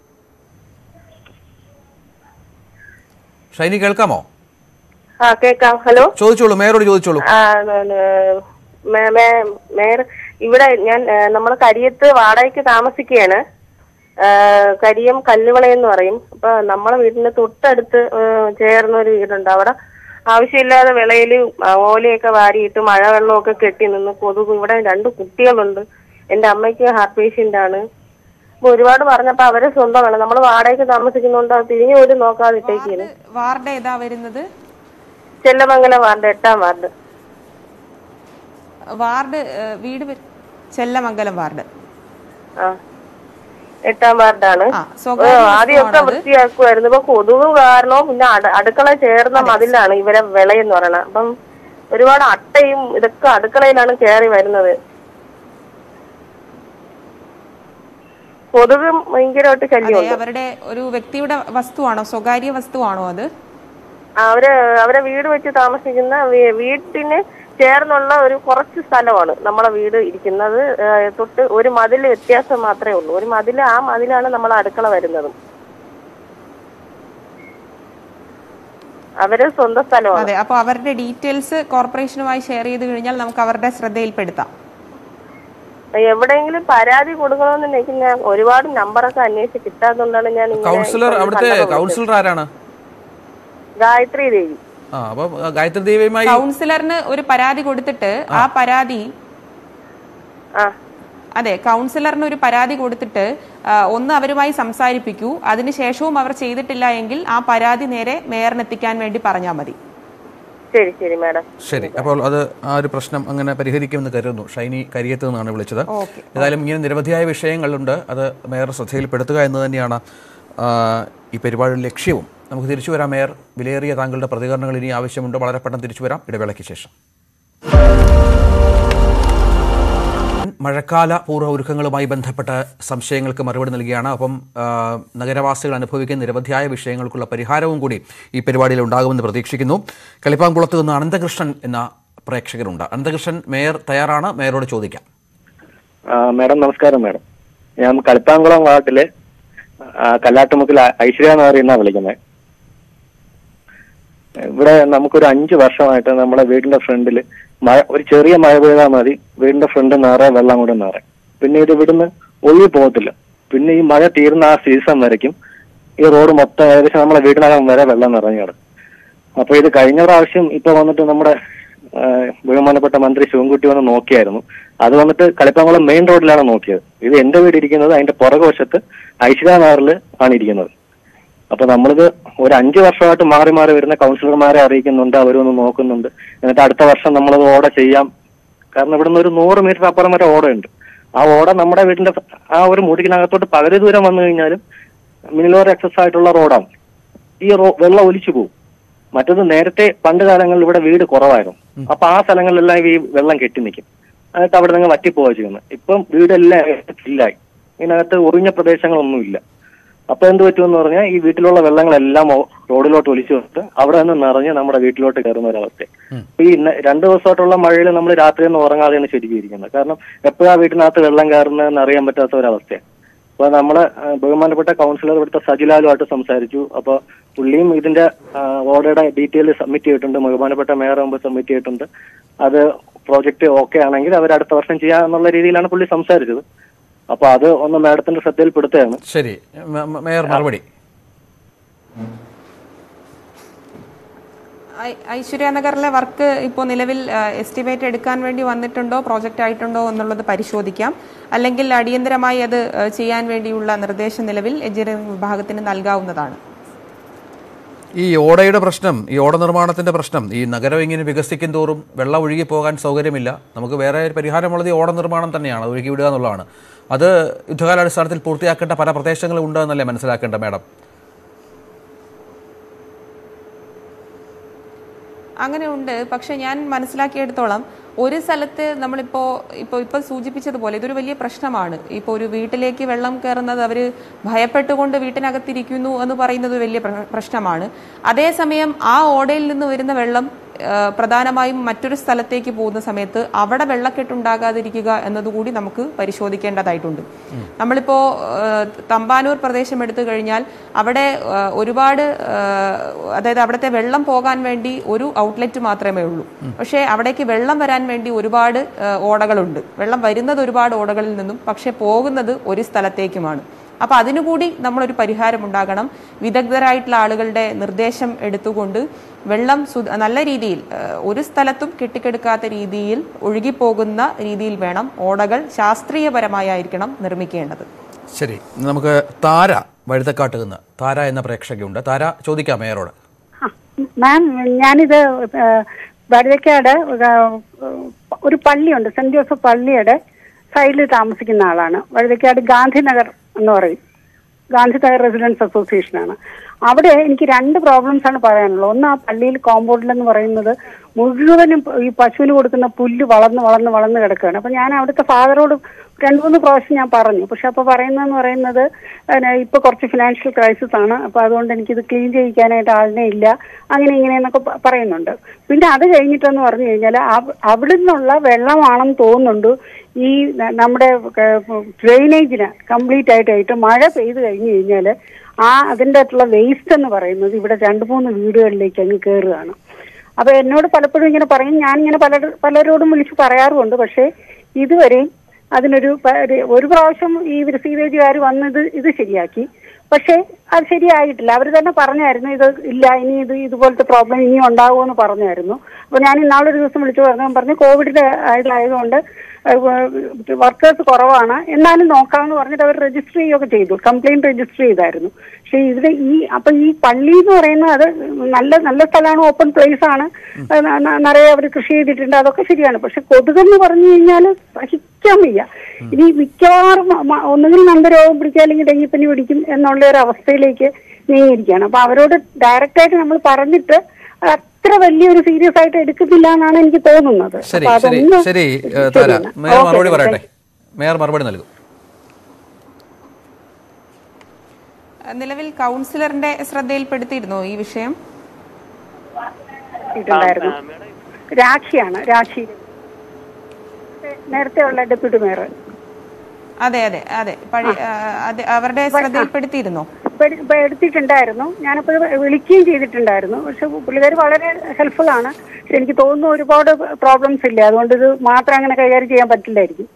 ഷൈനി കേൾക്കാമോ ആ കേക്കാം ഹലോ ചോദിച്ചോളൂ മേയറോട് ചോദിച്ചോളൂ ആ മേ- മേ- മേയർ ഇവിടെ ഞാൻ നമ്മൾ കരിയത്ത് വാടകയ്ക്ക് താമസിക്കുകയാണ് ആ, കരിയം കല്ലുവള എന്ന് പറയും അപ്പൊ നമ്മളെ വീടിന്റെ തൊട്ടടുത്ത് ആ, ചേർന്ന ഒരു വീടുണ്ട് അവിടെ ആവശ്യമില്ലാതെ വിളയില് ഓലയൊക്കെ വാരിയിട്ട് മഴവെള്ളമൊക്കെ കെട്ടി നിന്ന് കൊതുക് ഇവിടെ രണ്ട് കുട്ടികളുണ്ട് എന്റെ അമ്മയ്ക്ക് ഹാർട്ട് പേഷ്യന്റ് ആണ് അപ്പൊ ഒരുപാട് പറഞ്ഞപ്പോ അവരെ സ്വന്തമാണ് നമ്മൾ വാടകയ്ക്ക് താമസിക്കുന്നോണ്ട് അത് തിരിഞ്ഞു പോലും നോക്കാതെ ഇട്ടേക്കാണ് വാർഡ് ഏതാ വരുന്നത് ചെല്ലമംഗലം വാർഡ് എട്ടാം വാർഡ് വാർഡ് ഏ, വീട് വെ- ചെല്ലമംഗലം വാർഡ് ആ എട്ടാം വാർഡാണ് സ്വകാര്യ ഏ, ആദ്യമൊക്കെ വസ്തുവാണത്. വൃത്തിയാക്കുമായിരുന്നു ഇപ്പൊ കൊതുക് കാരണവും പിന്നെ അട- അടുക്കള ചേർന്ന മതിലാണ് ഇവരെ വിളയെന്ന് പറയണത് അപ്പം ഒരുപാട് അട്ടയും ഇതൊക്കെ അടുക്കളയിലാണ് കയറി വരുന്നത് കൊതുക് ഭയങ്കരമായിട്ട് അതെ ശല്യമുണ്ട് അവരുടെ ഒരു വ്യക്തിയുടെ വസ്തുവാണോ സ്വകാര്യ വസ്തുവാണോ അത് അവര് അവരെ വീട് വെച്ച് താമസിക്കുന്ന വീ- വീട്ടിന് ചേർന്നുള്ള ഒരു കുറച്ച് സ്ഥലമാണ് നമ്മളെ വീട് ഇരിക്കുന്നത് ഏ, തൊട്ട് ഒരു മതിൽ വ്യത്യാസം മാത്രമേ ഉള്ളൂ ഒരു മതിൽ ആ മതിലാണ് നമ്മളെ അടുക്കള വരുന്നത് അവര് സ്വന്തം സ്ഥലമാണ് അതെ അപ്പൊ അവരുടെ ഡീറ്റെയിൽസ് കോർപ്പറേഷനുമായി ഷെയർ ചെയ്ത് കഴിഞ്ഞാൽ നമുക്ക് അവരുടെ ശ്രദ്ധയിൽപ്പെടുത്താം എവിടെയെങ്കിലും പരാതി കൊടുക്കണമെന്നുണ്ടെങ്കിൽ ഞാൻ ഒരുപാട് നമ്പറൊക്കെ അന്വേഷിച്ച് കിട്ടാത്തതുകൊണ്ടാണ് ഞാൻ ഇങ്ങനെ കൗൺസിലർ ഇപ്പൊ അവിടുത്തെ കണ്ടത് വിളിച്ചത്. കൗൺസിലർ ആരാണ് ഗായത്രി ദേവി ആ അപ്പൊ ഗായത്രി ദേവിയുമായി കൗൺസിലറിന് ഒരു പരാതി കൊടുത്തിട്ട് ആ പരാതി അതെ കൗൺസിലറിന് ഒരു പരാതി കൊടുത്തിട്ട് ആ, ഒന്ന് അവരുമായി സംസാരിപ്പിക്കൂ അതിനുശേഷവും അവർ ചെയ്തിട്ടില്ല എങ്കിൽ ആ പരാതി നേരെ മേയറിന് എത്തിക്കാൻ വേണ്ടി പറഞ്ഞാൽ മതി ശരി ശരി മാഡം ശരി അപ്പോൾ അത് ആ ഒരു പ്രശ്നം അങ്ങനെ പരിഹരിക്കുമെന്ന് കരുതുന്നു ഷൈനി കരിയത്ത് നിന്നാണ് വിളിച്ചത് ഓക്കെ ഏതായാലും ഇങ്ങനെ നിരവധിയായ വിഷയങ്ങളുണ്ട് അത് മേയർ ശ്രദ്ധയിൽപ്പെടുത്തുക എന്ന് തന്നെയാണ് ആ, ഈ പരിപാടിയുടെ ലക്ഷ്യവും നമുക്ക് തിരിച്ചു വരാം മേയർ വിലയേറിയ താങ്കളുടെ പ്രതികരണങ്ങൾ ഇനി ആവശ്യമുണ്ട് വളരെ പെട്ടെന്ന് തിരിച്ചു വരാം ഇടവേളയ്ക്ക് ശേഷം മഴക്കാല പൂർവ്വ ഒരുക്കങ്ങളുമായി ബന്ധപ്പെട്ട സംശയങ്ങൾക്ക് മറുപടി നൽകിയാണ് അപ്പം ആ, നഗരവാസികൾ അനുഭവിക്കുന്ന നിരവധിയായ വിഷയങ്ങൾക്കുള്ള പരിഹാരവും കൂടി ഈ പരിപാടിയിൽ ഉണ്ടാകുമെന്ന് പ്രതീക്ഷിക്കുന്നു കളിപ്പാങ്കുളത്ത് നിന്ന് അനന്തകൃഷ്ണൻ എന്ന പ്രേക്ഷകരുണ്ട് അനന്തകൃഷ്ണൻ മേയർ തയ്യാറാണ് മേയറോട് ചോദിക്കാം ആ, മാഡം നമസ്കാരം മാഡം ഞാൻ കളിപ്പാങ്കുളം വാർഡിലെ ആ, കല്ലാട്ടുമുക്കിൽ ഐശ്വര്യ എന്ന് പറയുന്ന വിളിക്കുന്നത് ഇവിടെ നമുക്കൊരു അഞ്ച് വർഷമായിട്ട് നമ്മുടെ വീടിന്റെ ഫ്രണ്ടിൽ മഴ ഒരു ചെറിയ മഴ പെയ്താൽ മതി വീടിന്റെ ഫ്രണ്ട് നിറയെ വെള്ളം കൂടെ നിറയെ പിന്നെ ഇത് ഇവിടുന്ന് ഒഴുകി പോകത്തില്ല പിന്നെ ഈ മഴ തീർന്ന ആ സീസൺ വരയ്ക്കും ഈ റോഡ് മൊത്തം ഏകദേശം നമ്മളെ വീടിനകം വരെ വെള്ളം നിറഞ്ഞു കിടക്കും അപ്പൊ ഇത് കഴിഞ്ഞ പ്രാവശ്യം ഇപ്പൊ വന്നിട്ട് നമ്മുടെ ആ, ബഹുമാനപ്പെട്ട മന്ത്രി ശിവൻകുട്ടി വന്ന് നോക്കിയായിരുന്നു അത് വന്നിട്ട് കളിപ്പാങ്കുളം മെയിൻ റോഡിലാണ് നോക്കിയത് ഇത് എന്റെ വീട് ഇരിക്കുന്നത് അതിന്റെ പുറകുവശത്ത് ഐശ്വര്യ നഗറിൽ ആണ് ഇരിക്കുന്നത് അപ്പൊ നമ്മളിത് ഒരു അഞ്ചു വർഷമായിട്ട് മാറി മാറി വരുന്ന കൗൺസിലർമാരെ അറിയിക്കുന്നുണ്ട് അവരൊന്ന് നോക്കുന്നുണ്ട് എന്നിട്ട് അടുത്ത വർഷം നമ്മളത് ഓട ചെയ്യാം കാരണം ഇവിടുന്ന് ഒരു നൂറ് മീറ്റർ അപ്പുറം വരെ ഓടയുണ്ട് ആ ഓട നമ്മുടെ വീടിന്റെ ആ ഒരു മുടിക്കിനകത്തോട്ട് പകുതി ദൂരം വന്നു കഴിഞ്ഞാലും മിനിലോർ എക്സസ് ആയിട്ടുള്ള റോഡാണ് ഈ റോ വെള്ളം ഒലിച്ചു പോകും മറ്റത് നേരത്തെ പണ്ട് കാലങ്ങളിൽ ഇവിടെ വീട് കുറവായിരുന്നു അപ്പൊ ആ സ്ഥലങ്ങളിലെല്ലാം ഈ വെള്ളം കെട്ടി നിൽക്കും എന്നിട്ട് അവിടെ നിന്ന് വറ്റിപ്പോവുക ചെയ്യുന്നത് ഇപ്പം വീടെല്ലാം ഇല്ലായി ഇതിനകത്ത് ഒറിഞ്ഞ പ്രദേശങ്ങളൊന്നുമില്ല അപ്പൊ എന്ത് പറ്റുമെന്ന് പറഞ്ഞാൽ ഈ വീട്ടിലുള്ള വെള്ളങ്ങളെല്ലാം ഓ- റോഡിലോട്ട് ഒലിച്ചു വന്നിട്ട് അവിടെ നിന്ന് നിറഞ്ഞ് നമ്മുടെ വീട്ടിലോട്ട് കയറുന്ന ഒരവസ്ഥ അപ്പൊ ഈ ഇന്ന- രണ്ടു ദിവസമായിട്ടുള്ള മഴയിൽ നമ്മൾ രാത്രിയൊന്നും ഉറങ്ങാതെയാണ് ശരിക്കും ഇരിക്കുന്നത് കാരണം എപ്പോഴാ വീട്ടിനകത്ത് വെള്ളം കയറുന്നതെന്ന് അറിയാൻ പറ്റാത്ത ഒരവസ്ഥയാണ് അപ്പൊ നമ്മള് ആ, ബഹുമാനപ്പെട്ട കൗൺസിലർ ഇവിടുത്തെ സജിലാലുമായിട്ട് സംസാരിച്ചു അപ്പൊ പുള്ളിയും ഇതിന്റെ ആ, ഓർഡറുടെ ഡീറ്റെയിൽ സബ്മിറ്റ് ചെയ്തിട്ടുണ്ട് ബഹുമാനപ്പെട്ട മേയർ മുമ്പ് സബ്മിറ്റ് ചെയ്തിട്ടുണ്ട് അത് പ്രോജക്റ്റ് ഓക്കെ ആണെങ്കിൽ അവർ അടുത്ത വർഷം ചെയ്യാന്നുള്ള രീതിയിലാണ് പുള്ളി സംസാരിച്ചത് അപ്പൊ അത് ഒന്ന് മാഡത്തിന്റെ ശ്രദ്ധയിൽപ്പെടുത്തുകയാണ് ശരി മ- മ- മേയർ മറുപടി ഐ- ഐശ്വര്യ നഗറിലെ വർക്ക് ഇപ്പോൾ നിലവിൽ എസ്റ്റിമേറ്റ് എടുക്കാൻ വേണ്ടി വന്നിട്ടുണ്ടോ പ്രോജക്റ്റ് ആയിട്ടുണ്ടോ എന്നുള്ളത് പരിശോധിക്കാം അല്ലെങ്കിൽ അടിയന്തരമായി അത് ആ, ചെയ്യാൻ വേണ്ടിയുള്ള നിർദ്ദേശം നിലവിൽ എഞ്ചിനീയറിംഗ് വിഭാഗത്തിന് നൽകാവുന്നതാണ് ഈ ഓടയുടെ പ്രശ്നം ഈ ഓട നിർമ്മാണത്തിന്റെ പ്രശ്നം ഈ നഗരം ഇങ്ങനെ വികസിക്കും തോറും വെള്ളം ഒഴുകി പോകാൻ സൗകര്യമില്ല നമുക്ക് വേറെ ഒരു പരിഹാരമുള്ളത് ഈ ഓട നിർമ്മാണം തന്നെയാണ് അത് ഒഴുകി വിടുക എന്നുള്ളതാണ് അത് യുദ്ധകാലാടിസ്ഥാനത്തിൽ പൂർത്തിയാക്കേണ്ട പല പ്രദേശങ്ങളും ഉണ്ട് എന്നല്ലേ മനസ്സിലാക്കേണ്ട മാഡം അങ്ങനെ ഉണ്ട് പക്ഷെ ഞാൻ മനസ്സിലാക്കിയെടുത്തോളം ഒരു സ്ഥലത്ത് നമ്മളിപ്പോൾ ഇപ്പോൾ ഇപ്പോൾ സൂചിപ്പിച്ചതുപോലെ ഇതൊരു വലിയ പ്രശ്നമാണ് ഇപ്പോൾ ഒരു വീട്ടിലേക്ക് വെള്ളം കയറുന്നത് അവർ ഭയപ്പെട്ടുകൊണ്ട് വീട്ടിനകത്തിരിക്കുന്നു എന്ന് പറയുന്നത് ഒരു വലിയ പ്ര- പ്രശ്നമാണ് അതേസമയം ആ ഓടയിൽ നിന്ന് വരുന്ന വെള്ളം ആ, പ്രധാനമായും മറ്റൊരു സ്ഥലത്തേക്ക് പോകുന്ന സമയത്ത് അവിടെ വെള്ളക്കെട്ടുണ്ടാകാതിരിക്കുക എന്നതുകൂടി നമുക്ക് പരിശോധിക്കേണ്ടതായിട്ടുണ്ട് നമ്മളിപ്പോൾ ആ, തമ്പാനൂർ പ്രദേശം എടുത്തു കഴിഞ്ഞാൽ അവിടെ ആ, ഒരുപാട് ആ, അതായത് അവിടുത്തെ വെള്ളം പോകാൻ വേണ്ടി ഒരു ഔട്ട്ലെറ്റ് മാത്രമേ ഉള്ളൂ പക്ഷേ അവിടേക്ക് വെള്ളം വരാൻ വേണ്ടി ഒരുപാട് ആ, ഓടകളുണ്ട് വെള്ളം വരുന്നത് ഒരുപാട് ഓടകളിൽ നിന്നും പക്ഷേ പോകുന്നത് ഒരു സ്ഥലത്തേക്കുമാണ് അപ്പോൾ അതിനുകൂടി നമ്മളൊരു പരിഹാരം ഉണ്ടാകണം വിദഗ്ധരായിട്ടുള്ള ആളുകളുടെ നിർദ്ദേശം എടുത്തുകൊണ്ട് വെള്ളം സു നല്ല രീതിയിൽ ആ, ഒരു സ്ഥലത്തും കെട്ടിക്കെടുക്കാത്ത രീതിയിൽ ഒഴുകിപ്പോകുന്ന രീതിയിൽ വേണം ഓടകൾ ശാസ്ത്രീയപരമായിരിക്കണം നിർമ്മിക്കേണ്ടത് ശരി നമുക്ക് താര വഴുതക്കാട്ട് നിന്ന് താര എന്ന പ്രേക്ഷകയുണ്ട് താര ചോദിക്കാം മേയറോട് മാം ഞാനിത് വടക്കേട് ഒരു പള്ളിയുണ്ട് സെന്റ് ജോസഫ് പള്ളിയുടെ സൈഡിൽ താമസിക്കുന്ന ആളാണ് വഴുതക്കാട് ഗാന്ധിനഗർ എന്ന് പറയും ഗാന്ധിനഗർ റെസിഡൻസ് അസോസിയേഷനാണ് അവിടെ എനിക്ക് രണ്ട് പ്രോബ്ലംസ് ആണ് പറയാനുള്ളത് ഒന്ന് ആ പള്ളിയിൽ കോമ്പൗണ്ടിൽ എന്ന് പറയുന്നത് മുഴുവനും ഈ പശുവിന് കൊടുക്കുന്ന പുല്ല് വളർന്ന് വളർന്ന് വളർന്ന് കിടക്കുകയാണ് അപ്പൊ ഞാൻ അവിടുത്തെ ഫാദറോട് രണ്ടു മൂന്ന് പ്രാവശ്യം ഞാൻ പറഞ്ഞു പക്ഷെ അപ്പൊ പറയുന്നതെന്ന് പറയുന്നത് പിന്നെ ഇപ്പൊ കുറച്ച് ഫിനാൻഷ്യൽ ക്രൈസിസ് ആണ് അപ്പൊ അതുകൊണ്ട് എനിക്കിത് ക്ലീൻ ചെയ്യിക്കാനായിട്ട് ആളിനെ ഇല്ല അങ്ങനെ ഇങ്ങനെയെന്നൊക്കെ പ- പറയുന്നുണ്ട് പിന്നെ അത് കഴിഞ്ഞിട്ടെന്ന് പറഞ്ഞു കഴിഞ്ഞാൽ അവിടെ നിന്നുള്ള വെള്ളമാണെന്ന് തോന്നുന്നുണ്ട് ഈ ന- നമ്മുടെ ഡ്രെയിനേജിന് കംപ്ലീറ്റ് ആയിട്ടായിട്ട് മഴ പെയ്ത് കഴിഞ്ഞു കഴിഞ്ഞാൽ ആ അതിൻ്റെ അകത്തുള്ള വേസ്റ്റ് എന്ന് പറയുന്നത് ഇവിടെ രണ്ട് മൂന്ന് വീടുകളിലേക്ക് അങ്ങ് കയറുകയാണ് അപ്പൊ എന്നോട് പലപ്പോഴും ഇങ്ങനെ പറയും ഞാൻ ഇങ്ങനെ പല പലരോടും വിളിച്ച് പറയാറുമുണ്ട് പക്ഷേ ഇതുവരെയും അതിനൊരു പ- ഒരു- ഒരു പ്രാവശ്യം ഈ സീവേജുകാർ വന്നത് ഇത് ശരിയാക്കി പക്ഷേ അത് ശരിയായിട്ടില്ല അവർ തന്നെ പറഞ്ഞായിരുന്നു ഇത് ഇല്ല ഇനി ഇത് ഇതുപോലത്തെ പ്രോബ്ലം ഇനി ഉണ്ടാകുമെന്ന് പറഞ്ഞായിരുന്നു അപ്പൊ ഞാൻ ഇന്നാളൊരു ദിവസം വിളിച്ചു പറഞ്ഞു പറഞ്ഞു കോവിഡിന്റെ ഇതായതുകൊണ്ട് വർക്കേഴ്സ് കുറവാണ് എന്നാലും നോക്കാമെന്ന് പറഞ്ഞിട്ട് അവർ രജിസ്റ്റർ ചെയ്യുകയൊക്കെ ചെയ്തു കംപ്ലൈന്റ് രജിസ്റ്റർ ചെയ്തായിരുന്നു പക്ഷെ ഇവിടെ ഈ അപ്പൊ ഈ പള്ളി എന്ന് പറയുന്നത് അത് നല്ല നല്ല സ്ഥലമാണ് ഓപ്പൺ പ്ലേസ് ആണ് അത് ന- ന- നിറയെ അവർ കൃഷി ചെയ്തിട്ടുണ്ട് അതൊക്കെ ശരിയാണ് പക്ഷെ കൊതുകെന്ന് പറഞ്ഞു കഴിഞ്ഞാൽ സഹിക്കാൻ വയ്യ ഇനി മിക്കവാറും മ- ഒന്നുകിൽ നന്ദരോഗം പിടിക്കുക അല്ലെങ്കിൽ ഡെങ്കിപ്പനി പിടിക്കും എന്നുള്ള ഒരു അവസ്ഥയിലേക്ക് നീങ്ങിയിരിക്കുകയാണ് അപ്പൊ അവരോട് ഡയറക്റ്റ് ആയിട്ട് നമ്മൾ പറഞ്ഞിട്ട് അത്ര വലിയൊരു സീരിയസ് ആയിട്ട് എടുക്കുന്നില്ല എന്നാണ് എനിക്ക് തോന്നുന്നത് ശരി അപ്പൊ ശരി അതൊന്ന് ശരി ഏ, താര ശരിയാണ്. മേയർ ഓക്കേ, മറുപടി താങ്ക് പറയട്ടെ മേയർ മറുപടി നൽകും നിലവിൽ കൗൺസിലറിന്റെ ശ്രദ്ധയിൽപ്പെടുത്തിയിരുന്നോ ഈ വിഷയം ഇട്ടുണ്ടായിരുന്നു രാഖിയാണ് രാഖി നേരത്തെ ഉള്ള ഡെപ്യൂട്ടി മേയർ അതെ അതെ അതെ പഴയ ആ, അതെ അവരുടെ ശ്രദ്ധയിൽപ്പെടുത്തിയിരുന്നോ ഇപ്പൊ എടുത്തിട്ടുണ്ടായിരുന്നു ഞാനിപ്പോ വിളിക്കുകയും ചെയ്തിട്ടുണ്ടായിരുന്നു പക്ഷെ പുള്ളിക്കാർ വളരെ ഹെൽപ്ഫുൾ ആണ് പക്ഷെ എനിക്ക് തോന്നുന്നു ഒരുപാട് പ്രോബ്ലംസ് ഇല്ല അതുകൊണ്ട് ഇത് മാത്രം അങ്ങനെ കൈകാര്യം ചെയ്യാൻ പറ്റില്ലായിരിക്കും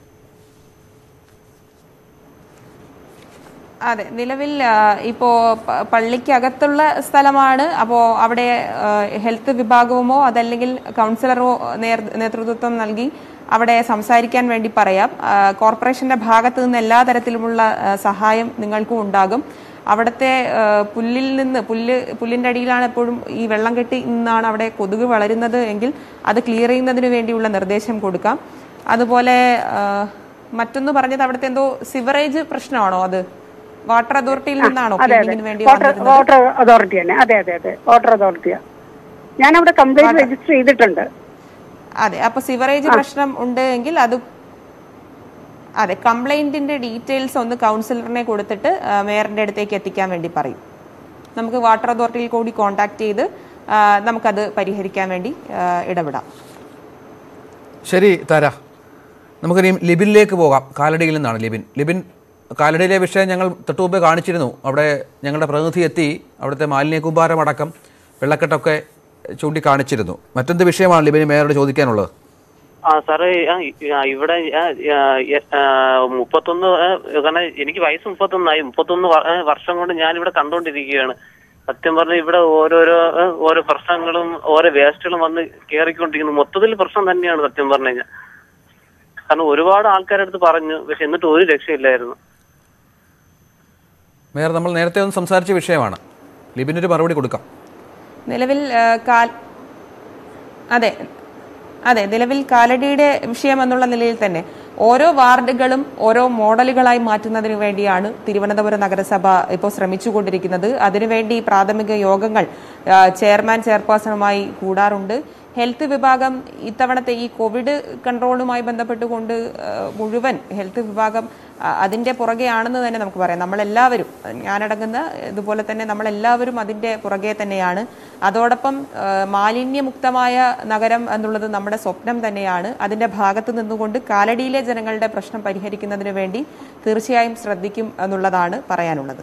അതെ നിലവിൽ ആ, ഇപ്പോ പ- പള്ളിക്കകത്തുള്ള സ്ഥലമാണ് അപ്പോൾ അവിടെ ആ, ഹെൽത്ത് വിഭാഗവുമോ അതല്ലെങ്കിൽ കൗൺസിലറോ നേർ- നേതൃത്വം നൽകി അവിടെ സംസാരിക്കാൻ വേണ്ടി പറയാം ആ, കോർപ്പറേഷന്റെ ഭാഗത്തു നിന്ന് എല്ലാ തരത്തിലുമുള്ള ആ, സഹായം നിങ്ങൾക്കും ഉണ്ടാകും അവിടുത്തെ ആ, പുല്ലിൽ നിന്ന് പുല്ല് പുല്ലിന്റെ അടിയിലാണ് എപ്പോഴും ഈ വെള്ളം കെട്ടി നിന്നാണ് അവിടെ കൊതുക് വളരുന്നത് എങ്കിൽ അത് ക്ലിയർ ചെയ്യുന്നതിന് വേണ്ടിയുള്ള നിർദ്ദേശം കൊടുക്കാം അതുപോലെ ആ, മറ്റൊന്ന് പറഞ്ഞത് അവിടുത്തെ എന്തോ സിവറേജ് പ്രശ്നമാണോ അത് വാട്ടർ അതോറിറ്റിയിൽ നിന്നാണോ അതെ അതെ ക്ലീനിങ്ങിന് വേണ്ടി വാട്ടർ വന്നിരുന്നത് വാട്ടർ അതോറിറ്റി തന്നെ അതെ അതെ അതെ വാട്ടർ അതോറിറ്റിയാ ഞാൻ അവിടെ കംപ്ലൈന്റ് രജിസ്റ്റർ ചെയ്തിട്ടുണ്ട് അതെ അപ്പൊ സിവറേജ് പ്രശ്നം ഉണ്ട് എങ്കിൽ അത് അതെ കംപ്ലൈന്റിന്റെ ഡീറ്റെയിൽസ് ഒന്ന് കൗൺസിലറിനെ കൊടുത്തിട്ട് ആ, മേയറിന്റെ അടുത്തേക്ക് എത്തിക്കാൻ വേണ്ടി പറയും നമുക്ക് വാട്ടർ അതോറിറ്റിയിൽ കൂടി കോൺടാക്ട് ചെയ്ത് ആ, നമുക്കത് പരിഹരിക്കാൻ വേണ്ടി ആ, ഇടപെടാം ശരി താര നമുക്കിനി ലിബിനിലേക്ക് പോകാം കാലടിയിൽ നിന്നാണ് ലിബിൻ ലിബിൻ കാലടിയിലെ വിഷയം ഞങ്ങൾ തൊട്ടുമുമ്പേ കാണിച്ചിരുന്നു അവിടെ ഞങ്ങളുടെ പ്രതിനിധി എത്തി അവിടുത്തെ മാലിന്യ കൂമ്പാരം അടക്കം വെള്ളക്കെട്ടൊക്കെ ചൂണ്ടിക്കാണിച്ചിരുന്നു മറ്റെന്ത് വിഷയമാണ് ലിബിന് മേയറോട് ചോദിക്കാനുള്ളത് ആ സാറേ ആ, ഇ- ആ, ഇവിടെ ആ, ആ, ആ, മുപ്പത്തൊന്ന് ആ, കാരണം എനിക്ക് വയസ്സ് മുപ്പത്തൊന്നായി മുപ്പത്തൊന്ന് വ- ആ, വർഷം കൊണ്ട് ഞാനിവിടെ കണ്ടോണ്ടിരിക്കുകയാണ് സത്യം പറഞ്ഞ ഇവിടെ ഓരോരോ ആ, ഓരോ പ്രശ്നങ്ങളും ഓരോ വേസ്റ്റുകളും വന്ന് കയറിക്കൊണ്ടിരിക്കുന്നു മൊത്തത്തിൽ പ്രശ്നം തന്നെയാണ് സത്യം പറഞ്ഞു കഴിഞ്ഞാൽ കാരണം ഒരുപാട് ആൾക്കാരുടെ അടുത്ത് പറഞ്ഞു പക്ഷെ എന്നിട്ട് ഒരു രക്ഷയില്ലായിരുന്നു മേയർ നമ്മൾ നേരത്തെ ഒന്ന് സംസാരിച്ച വിഷയമാണ് ലിബിനൊരു മറുപടി കൊടുക്കാം നിലവിൽ ആ, കാൽ അതെ അതെ നിലവിൽ കാലടിയുടെ വിഷയം എന്നുള്ള നിലയിൽ തന്നെ ഓരോ വാർഡുകളും ഓരോ മോഡലുകളായി മാറ്റുന്നതിന് വേണ്ടിയാണ് തിരുവനന്തപുരം നഗരസഭ ഇപ്പോൾ ശ്രമിച്ചുകൊണ്ടിരിക്കുന്നത് അതിനുവേണ്ടി പ്രാഥമിക യോഗങ്ങൾ ആ, ചെയർമാൻ ചെയർപേഴ്സണുമായി കൂടാറുണ്ട് ഹെൽത്ത് വിഭാഗം ഇത്തവണത്തെ ഈ കോവിഡ് കൺട്രോളുമായി ബന്ധപ്പെട്ടുകൊണ്ട് ആ, മുഴുവൻ ഹെൽത്ത് വിഭാഗം ആ, അതിന്റെ പുറകെയാണെന്ന് തന്നെ നമുക്ക് പറയാം നമ്മളെല്ലാവരും ഞാനടങ്ങുന്ന ഇതുപോലെ തന്നെ നമ്മളെല്ലാവരും അതിന്റെ പുറകെ തന്നെയാണ് അതോടൊപ്പം ആ, മാലിന്യമുക്തമായ നഗരം എന്നുള്ളത് നമ്മുടെ സ്വപ്നം തന്നെയാണ് അതിന്റെ ഭാഗത്ത് നിന്നുകൊണ്ട് കാലടിയിലെ ജനങ്ങളുടെ പ്രശ്നം പരിഹരിക്കുന്നതിന് വേണ്ടി തീർച്ചയായും ശ്രദ്ധിക്കും എന്നുള്ളതാണ് പറയാനുള്ളത്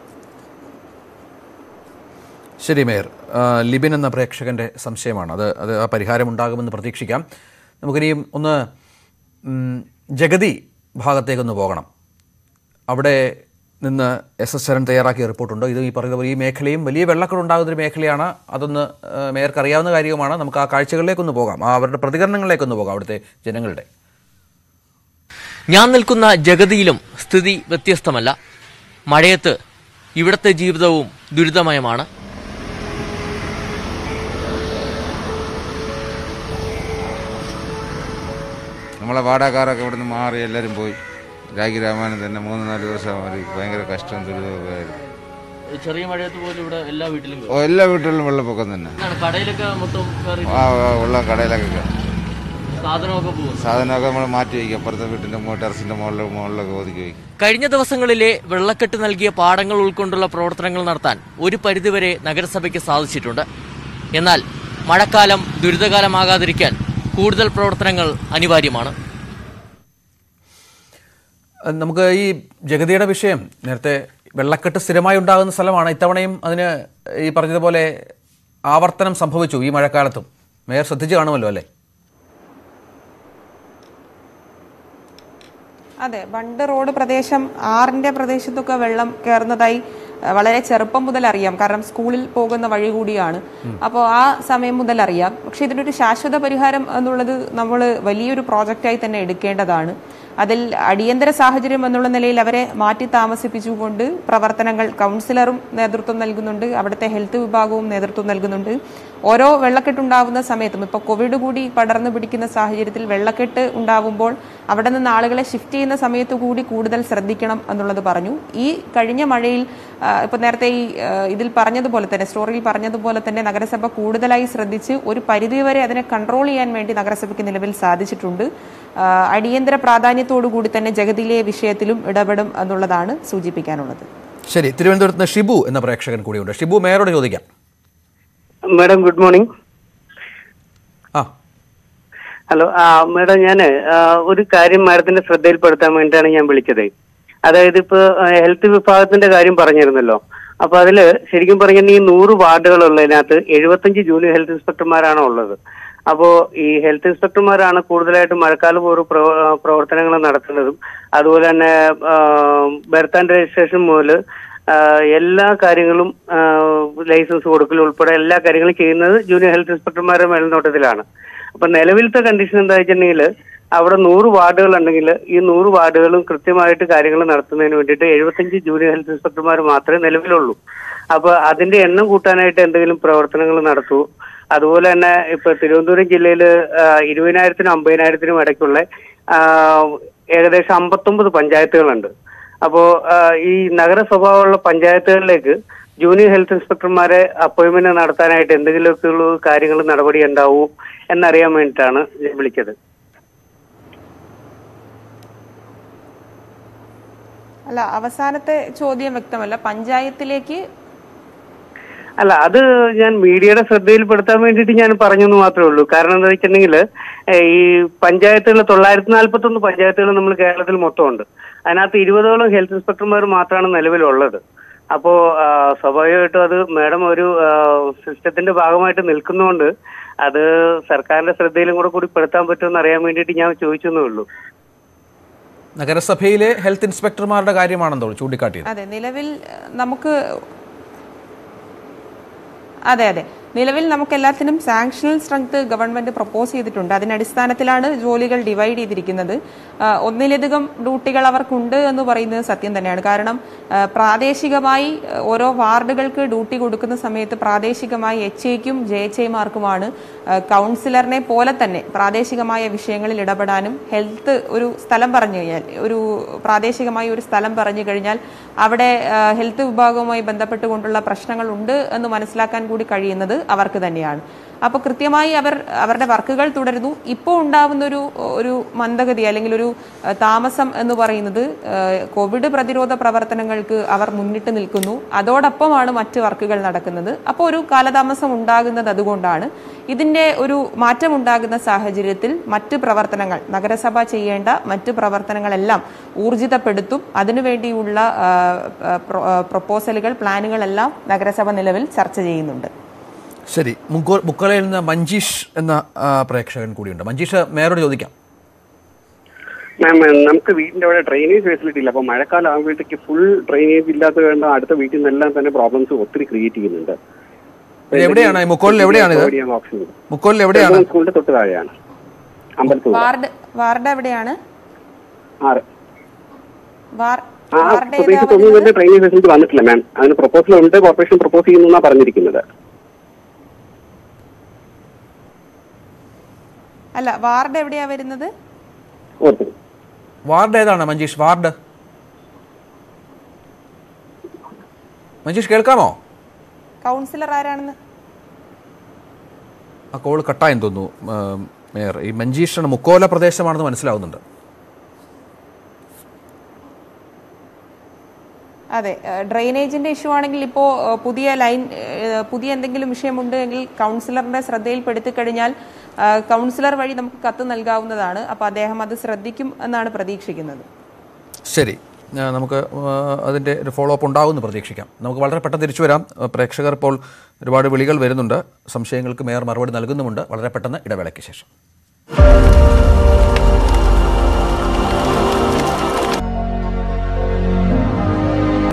ശരി മേയർ ആ, ലിബിൻ എന്ന പ്രേക്ഷകന്റെ സംശയമാണ് അത് അത് ആ പരിഹാരം ഉണ്ടാകുമെന്ന് പ്രതീക്ഷിക്കാം നമുക്കിനിയും ഒന്ന് ഉം, ജഗതി ഭാഗത്തേക്കൊന്ന് പോകണം അവിടെ നിന്ന് എസ് എസ് ശരൺ തയ്യാറാക്കിയ റിപ്പോർട്ടുണ്ട് ഇത് ഈ പറയുന്ന പോലെ ഈ മേഖലയും വലിയ വെള്ളക്കെട്ട് ഉണ്ടാകുന്ന ഒരു മേഖലയാണ് അതൊന്ന് ആ, മേയർക്ക് അറിയാവുന്ന കാര്യവുമാണ് നമുക്ക് ആ കാഴ്ചകളിലേക്കൊന്ന് പോകാം ആ അവരുടെ പ്രതികരണങ്ങളിലേക്കൊന്ന് പോകാം അവിടുത്തെ ജനങ്ങളുടെ ഞാൻ നിൽക്കുന്ന ജഗതിയിലും സ്ഥിതി വ്യത്യസ്തമല്ല മഴയത്ത് ഇവിടത്തെ ജീവിതവും ദുരിതമയമാണ് നമ്മളെ വാടകക്കാരൊക്കെ ഇവിടുന്ന് മാറി എല്ലാവരും പോയി രാഖി രാമായണം തന്നെ മൂന്ന് നാല് ദിവസം അവർ ഭയങ്കര കഷ്ടം ദുരിതമൊക്കെ ആയിരുന്നു ചെറിയ മഴയത്ത് പോലും ഇവിടെ എല്ലാ വീട്ടിലും ഓ എല്ലാ വീട്ടിലും വെള്ളപ്പൊക്കം തന്നെ കടയിലൊക്കെ മൊത്തം ആ ആ, ഉള്ള കടയിലൊക്കെ കയറും. സാധനമൊക്കെ പോകും സാധനമൊക്കെ നമ്മൾ മാറ്റി വയ്ക്കും അപ്പുറത്തെ വീട്ടിൻ്റെ മുകളിൽ ടെറസിൻ്റെ മുകളിൽ മുകളിലൊക്കെ ഒതുക്കി വയ്ക്കും കഴിഞ്ഞ ദിവസങ്ങളിലെ വെള്ളക്കെട്ട് നൽകിയ പാടങ്ങൾ ഉൾക്കൊണ്ടുള്ള പ്രവർത്തനങ്ങൾ നടത്താൻ ഒരു പരിധിവരെ നഗരസഭയ്ക്ക് സാധിച്ചിട്ടുണ്ട് എന്നാൽ മഴക്കാലം ദുരിതകാലമാകാതിരിക്കാൻ കൂടുതൽ പ്രവർത്തനങ്ങൾ അനിവാര്യമാണ് അത് നമുക്ക് ഈ ജഗതിയുടെ വിഷയം നേരത്തെ വെള്ളക്കെട്ട് സ്ഥിരമായി ഉണ്ടാകുന്ന സ്ഥലമാണ് ഇത്തവണയും അതിന് ഈ പറഞ്ഞതുപോലെ ആവർത്തനം സംഭവിച്ചു ഈ മഴക്കാലത്തും മേയർ ശ്രദ്ധിച്ചു കാണുമല്ലോ അല്ലേ അതെ ബണ്ട് റോഡ് പ്രദേശം ആറിന്റെ പ്രദേശത്തൊക്കെ വെള്ളം കയറുന്നതായി ആ, വളരെ ചെറുപ്പം മുതൽ അറിയാം കാരണം സ്കൂളിൽ പോകുന്ന വഴി കൂടിയാണ് അപ്പോൾ ആ സമയം മുതൽ അറിയാം പക്ഷെ ഇതിനൊരു ശാശ്വത പരിഹാരം എന്നുള്ളത് നമ്മൾ വലിയൊരു പ്രോജക്റ്റായി തന്നെ എടുക്കേണ്ടതാണ് അതിൽ അടിയന്തര സാഹചര്യം എന്നുള്ള നിലയിൽ അവരെ മാറ്റി താമസിപ്പിച്ചുകൊണ്ട് പ്രവർത്തനങ്ങൾ കൗൺസിലറും നേതൃത്വം നൽകുന്നുണ്ട് അവിടുത്തെ ഹെൽത്ത് വിഭാഗവും നേതൃത്വം നൽകുന്നുണ്ട് ഓരോ വെള്ളക്കെട്ടുണ്ടാവുന്ന സമയത്തും ഇപ്പോൾ കോവിഡ് കൂടി പടർന്നു പിടിക്കുന്ന സാഹചര്യത്തിൽ വെള്ളക്കെട്ട് ഉണ്ടാവുമ്പോൾ അവിടെ നിന്ന് ആളുകളെ ഷിഫ്റ്റ് ചെയ്യുന്ന സമയത്ത് കൂടി കൂടുതൽ ശ്രദ്ധിക്കണം എന്നുള്ളത് പറഞ്ഞു ഈ കഴിഞ്ഞ മഴയിൽ ആ, ഇപ്പൊ നേരത്തെ ഈ ആ, ഇതിൽ പറഞ്ഞതുപോലെ തന്നെ സ്റ്റോറിയിൽ പറഞ്ഞതുപോലെ തന്നെ നഗരസഭ കൂടുതലായി ശ്രദ്ധിച്ച് ഒരു പരിധിവരെ അതിനെ കൺട്രോൾ ചെയ്യാൻ വേണ്ടി നഗരസഭയ്ക്ക് നിലവിൽ സാധിച്ചിട്ടുണ്ട് ആ, അടിയന്തര പ്രാധാന്യത്തോടു കൂടി തന്നെ ജഗതിയിലെ വിഷയത്തിലും ഇടപെടും എന്നുള്ളതാണ് സൂചിപ്പിക്കാനുള്ളത് ശരി തിരുവനന്തപുരത്ത് നിന്ന് ഷിബു എന്ന പ്രേക്ഷകൻ കൂടിയുണ്ട് ഷിബു മേയറോട് ചോദിക്കാം മാഡം ഗുഡ് മോർണിംഗ് ആ. ഹലോ ആ മാഡം ഞാൻ ഒരു കാര്യം മാഡത്തിന്റെ ശ്രദ്ധയിൽപ്പെടുത്താൻ വേണ്ടിയിട്ടാണ് ഞാൻ വിളിച്ചത് അതായത് ഇപ്പൊ ഹെൽത്ത് വിഭാഗത്തിന്റെ കാര്യം പറഞ്ഞിരുന്നല്ലോ അപ്പൊ അതില് ശരിക്കും പറഞ്ഞാൽ ഈ നൂറ് വാർഡുകളുള്ളതിനകത്ത് എഴുപത്തഞ്ച് ജൂനിയർ ഹെൽത്ത് ഇൻസ്പെക്ടർമാരാണ് ഉള്ളത് അപ്പോ ഈ ഹെൽത്ത് ഇൻസ്പെക്ടർമാരാണ് കൂടുതലായിട്ടും മഴക്കാല പൂർവ്വ പ്രവ- പ്രവർത്തനങ്ങൾ നടത്തുന്നതും അതുപോലെ തന്നെ ബർത്ത് ആൻഡ് രജിസ്ട്രേഷൻ മുതൽ എല്ലാ കാര്യങ്ങളും ആ, ലൈസൻസ് കൊടുക്കൽ ഉൾപ്പെടെ എല്ലാ കാര്യങ്ങളും ചെയ്യുന്നത് ജൂനിയർ ഹെൽത്ത് ഇൻസ്പെക്ടർമാരുടെ മേൽനോട്ടത്തിലാണ് അപ്പൊ നിലവിലത്തെ കണ്ടീഷൻ എന്താ വെച്ചിട്ടുണ്ടെങ്കിൽ അവിടെ നൂറ് വാർഡുകൾ ഉണ്ടെങ്കിൽ ഈ നൂറ് വാർഡുകളും കൃത്യമായിട്ട് കാര്യങ്ങൾ നടത്തുന്നതിന് വേണ്ടിയിട്ട് എഴുപത്തഞ്ച് ജൂനിയർ ഹെൽത്ത് ഇൻസ്പെക്ടർമാർ മാത്രമേ നിലവിലുള്ളൂ അപ്പൊ അതിന്റെ എണ്ണം കൂട്ടാനായിട്ട് എന്തെങ്കിലും പ്രവർത്തനങ്ങൾ നടത്തൂ അതുപോലെ തന്നെ ഇപ്പൊ തിരുവനന്തപുരം ജില്ലയിൽ ഇരുപതിനായിരത്തിനും അമ്പതിനായിരത്തിനും ഇടയ്ക്കുള്ള ആ, ഏകദേശം അമ്പത്തൊമ്പത് പഞ്ചായത്തുകളുണ്ട് അപ്പോ ആ, ഈ നഗര സ്വഭാവമുള്ള പഞ്ചായത്തുകളിലേക്ക് ജൂനിയർ ഹെൽത്ത് ഇൻസ്പെക്ടർമാരെ അപ്പോയിന്റ്മെന്റ് നടത്താനായിട്ട് എന്തെങ്കിലുമൊക്കെയുള്ള കാര്യങ്ങൾ നടപടി ഉണ്ടാവൂ എന്നറിയാൻ വേണ്ടിയിട്ടാണ് ഞാൻ വിളിച്ചത് അല്ല അവസാനത്തെ ചോദ്യം വ്യക്തമല്ല പഞ്ചായത്തിലേക്ക് അല്ല അത് ഞാൻ മീഡിയയുടെ ശ്രദ്ധയിൽപ്പെടുത്താൻ വേണ്ടിയിട്ട് ഞാൻ പറഞ്ഞെന്ന് മാത്രമേ ഉള്ളൂ കാരണം എന്താ വെച്ചിട്ടുണ്ടെങ്കിൽ ഈ പഞ്ചായത്തുകൾ തൊള്ളായിരത്തി നാൽപ്പത്തി ഒന്ന് പഞ്ചായത്തുകൾ നമ്മൾ കേരളത്തിൽ മൊത്തമുണ്ട് അതിനകത്ത് ഇരുപതോളം ഹെൽത്ത് ഇൻസ്പെക്ടർമാർ മാത്രമാണ് നിലവിലുള്ളത് അപ്പോ ആ, സ്വാഭാവികമായിട്ടും അത് മാഡം ഒരു സിസ്റ്റത്തിന്റെ ഭാഗമായിട്ട് നിൽക്കുന്നതുകൊണ്ട് അത് സർക്കാരിന്റെ ശ്രദ്ധയിലും കൂടെ കൂടി പെടുത്താൻ പറ്റുമെന്ന് അറിയാൻ വേണ്ടിയിട്ട് ഞാൻ ചോദിച്ചെന്നേ ഉള്ളൂ നഗരസഭയിലെ ഹെൽത്ത് ഇൻസ്പെക്ടർമാരുടെ കാര്യമാണെന്നോ ചൂണ്ടിക്കാട്ടിയത് അതെ നിലവിൽ അഹ്, നമുക്ക് അതെ അതെ നിലവിൽ നമുക്ക് എല്ലാത്തിനും സാങ്ഷണൽ സ്ട്രെങ്ത് ഗവൺമെന്റ് പ്രപ്പോസ് ചെയ്തിട്ടുണ്ട് അതിന്റെ അടിസ്ഥാനത്തിലാണ് ജോലികൾ ഡിവൈഡ് ചെയ്തിരിക്കുന്നത് ആ, ഒന്നിലധികം ഡ്യൂട്ടികൾ അവർക്കുണ്ട് എന്ന് പറയുന്നത് സത്യം തന്നെയാണ് കാരണം ആ, പ്രാദേശികമായി ആ, ഓരോ വാർഡുകൾക്ക് ഡ്യൂട്ടി കൊടുക്കുന്ന സമയത്ത് പ്രാദേശികമായി എച്ച് ഐക്കും ജെ എച്ച് ഐമാർക്കുമാണ് കൗൺസിലറിനെ പോലെ തന്നെ പ്രാദേശികമായ വിഷയങ്ങളിൽ ഇടപെടാനും ഹെൽത്ത് ഒരു സ്ഥലം പറഞ്ഞു കഴിഞ്ഞാൽ ഒരു പ്രാദേശികമായി ഒരു സ്ഥലം പറഞ്ഞു കഴിഞ്ഞാൽ അവിടെ ആ, ഹെൽത്ത് വിഭാഗവുമായി ബന്ധപ്പെട്ടുകൊണ്ടുള്ള പ്രശ്നങ്ങൾ ഉണ്ട് എന്ന് മനസ്സിലാക്കാൻ കൂടി കഴിയുന്നത് അവർക്ക് തന്നെയാണ് അപ്പോൾ കൃത്യമായി അവർ അവരുടെ വർക്കുകൾ തുടരുന്നു ഇപ്പോൾ ഉണ്ടാവുന്ന ഒരു ഒരു മന്ദഗതി അല്ലെങ്കിൽ ഒരു ആ, താമസം എന്ന് പറയുന്നത് ആ, കോവിഡ് പ്രതിരോധ പ്രവർത്തനങ്ങൾക്ക് അവർ മുന്നിട്ട് നിൽക്കുന്നു അതോടൊപ്പമാണ് മറ്റ് വർക്കുകൾ നടക്കുന്നത് അപ്പോൾ ഒരു കാലതാമസം ഉണ്ടാകുന്നത് അതുകൊണ്ടാണ് ഇതിന്റെ ഒരു മാറ്റം ഉണ്ടാകുന്ന സാഹചര്യത്തിൽ മറ്റ് പ്രവർത്തനങ്ങൾ നഗരസഭ ചെയ്യേണ്ട മറ്റ് പ്രവർത്തനങ്ങളെല്ലാം ഊർജിതപ്പെടുത്തും അതിനുവേണ്ടിയുള്ള ആ, ആ, പ്രൊ- ആ, പ്രൊപ്പോസലുകൾ പ്ലാനുകളെല്ലാം നഗരസഭ നിലവിൽ ചർച്ച ചെയ്യുന്നുണ്ട് ശരി മുക്കോ മുക്കളയിൽ നിന്ന് മഞ്ജീഷ് എന്ന ആ, പ്രേക്ഷകൻ കൂടിയുണ്ട് മഞ്ജീഷ് മേയറോട് ചോദിക്കാം മാം നമുക്ക് വീടിന്റെ അവിടെ ഡ്രെയിനേജ് ഫെസിലിറ്റി ഇല്ല അപ്പൊ മഴക്കാലം ആകുമ്പോഴത്തേക്ക് ഫുൾ ഡ്രെയിനേജ് ഇല്ലാത്തത് കൊണ്ട് അടുത്ത വീട്ടിൽ നിന്നെല്ലാം തന്നെ പ്രോബ്ലംസ് ഒത്തിരി ക്രിയേറ്റ് ചെയ്യുന്നുണ്ട് ഇത് എവിടെയാണ് ഈ മുക്കോളിൽ എവിടെയാണിത് Provide ചെയ്യാൻ option ഇല്ല. മുക്കോളിൽ എവിടെയാണ് സ്കൂളിന്റെ തൊട്ട് താഴെയാണ് അമ്പലത്തൂർ വാർഡ് വാർഡ് എവിടെയാണ് ആറ് വാർ- ആ വാർഡ് ഏതാ പ്രദേശത്ത് ഒന്നും വരുന്നത്? തന്നെ ഡ്രെയിനേജ് ഫെസിലിറ്റി വന്നിട്ടില്ല മാം അതിന് പ്രപ്പോസൽ ഉണ്ട് കോർപ്പറേഷൻ പ്രപ്പോസ് ചെയ്യുന്നു എന്നാണ് പറഞ്ഞിരിക്കുന്നത് അല്ല വാർഡ് എവിടെയാ വരുന്നത് ഓർത്തു വാർഡ് ഏതാണ് മഞ്ജീഷ് വാർഡ് മഞ്ജീഷ് കേൾക്കാമോ കൗൺസിലർ ആരാണെന്ന് ആ കോൾ കട്ടായെന്ന് തോന്നുന്നു ആ, മേയർ ഈ മഞ്ജീഷാണ് മുക്കോല പ്രദേശമാണെന്ന് മനസ്സിലാവുന്നുണ്ട് അതെ ഏഹ് ഡ്രെയിനേജിന്റെ ഇഷ്യൂ ആണെങ്കിൽ ഇപ്പോൾ ഏഹ് പുതിയ ലൈൻ ഏഹ് പുതിയ എന്തെങ്കിലും വിഷയമുണ്ട് എങ്കിൽ കൗൺസിലറിന്റെ ശ്രദ്ധയിൽപ്പെടുത്തി കഴിഞ്ഞാൽ ഏഹ് കൗൺസിലർ വഴി നമുക്ക് കത്ത് നൽകാവുന്നതാണ് അപ്പോൾ അദ്ദേഹം അത് ശ്രദ്ധിക്കും എന്നാണ് പ്രതീക്ഷിക്കുന്നത് ശരി ആ, നമുക്ക് ആ, അതിൻ്റെ ഒരു ഫോളോ അപ്പ് ഉണ്ടാവുമെന്ന് പ്രതീക്ഷിക്കാം നമുക്ക് വളരെ പെട്ടെന്ന് തിരിച്ചു വരാം ആ, പ്രേക്ഷകർ ഇപ്പോൾ ഒരുപാട് വിളികൾ വരുന്നുണ്ട് സംശയങ്ങൾക്ക് മേയർ മറുപടി നൽകുന്നുമുണ്ട് വളരെ പെട്ടെന്ന് ഇടവേളയ്ക്ക് ശേഷം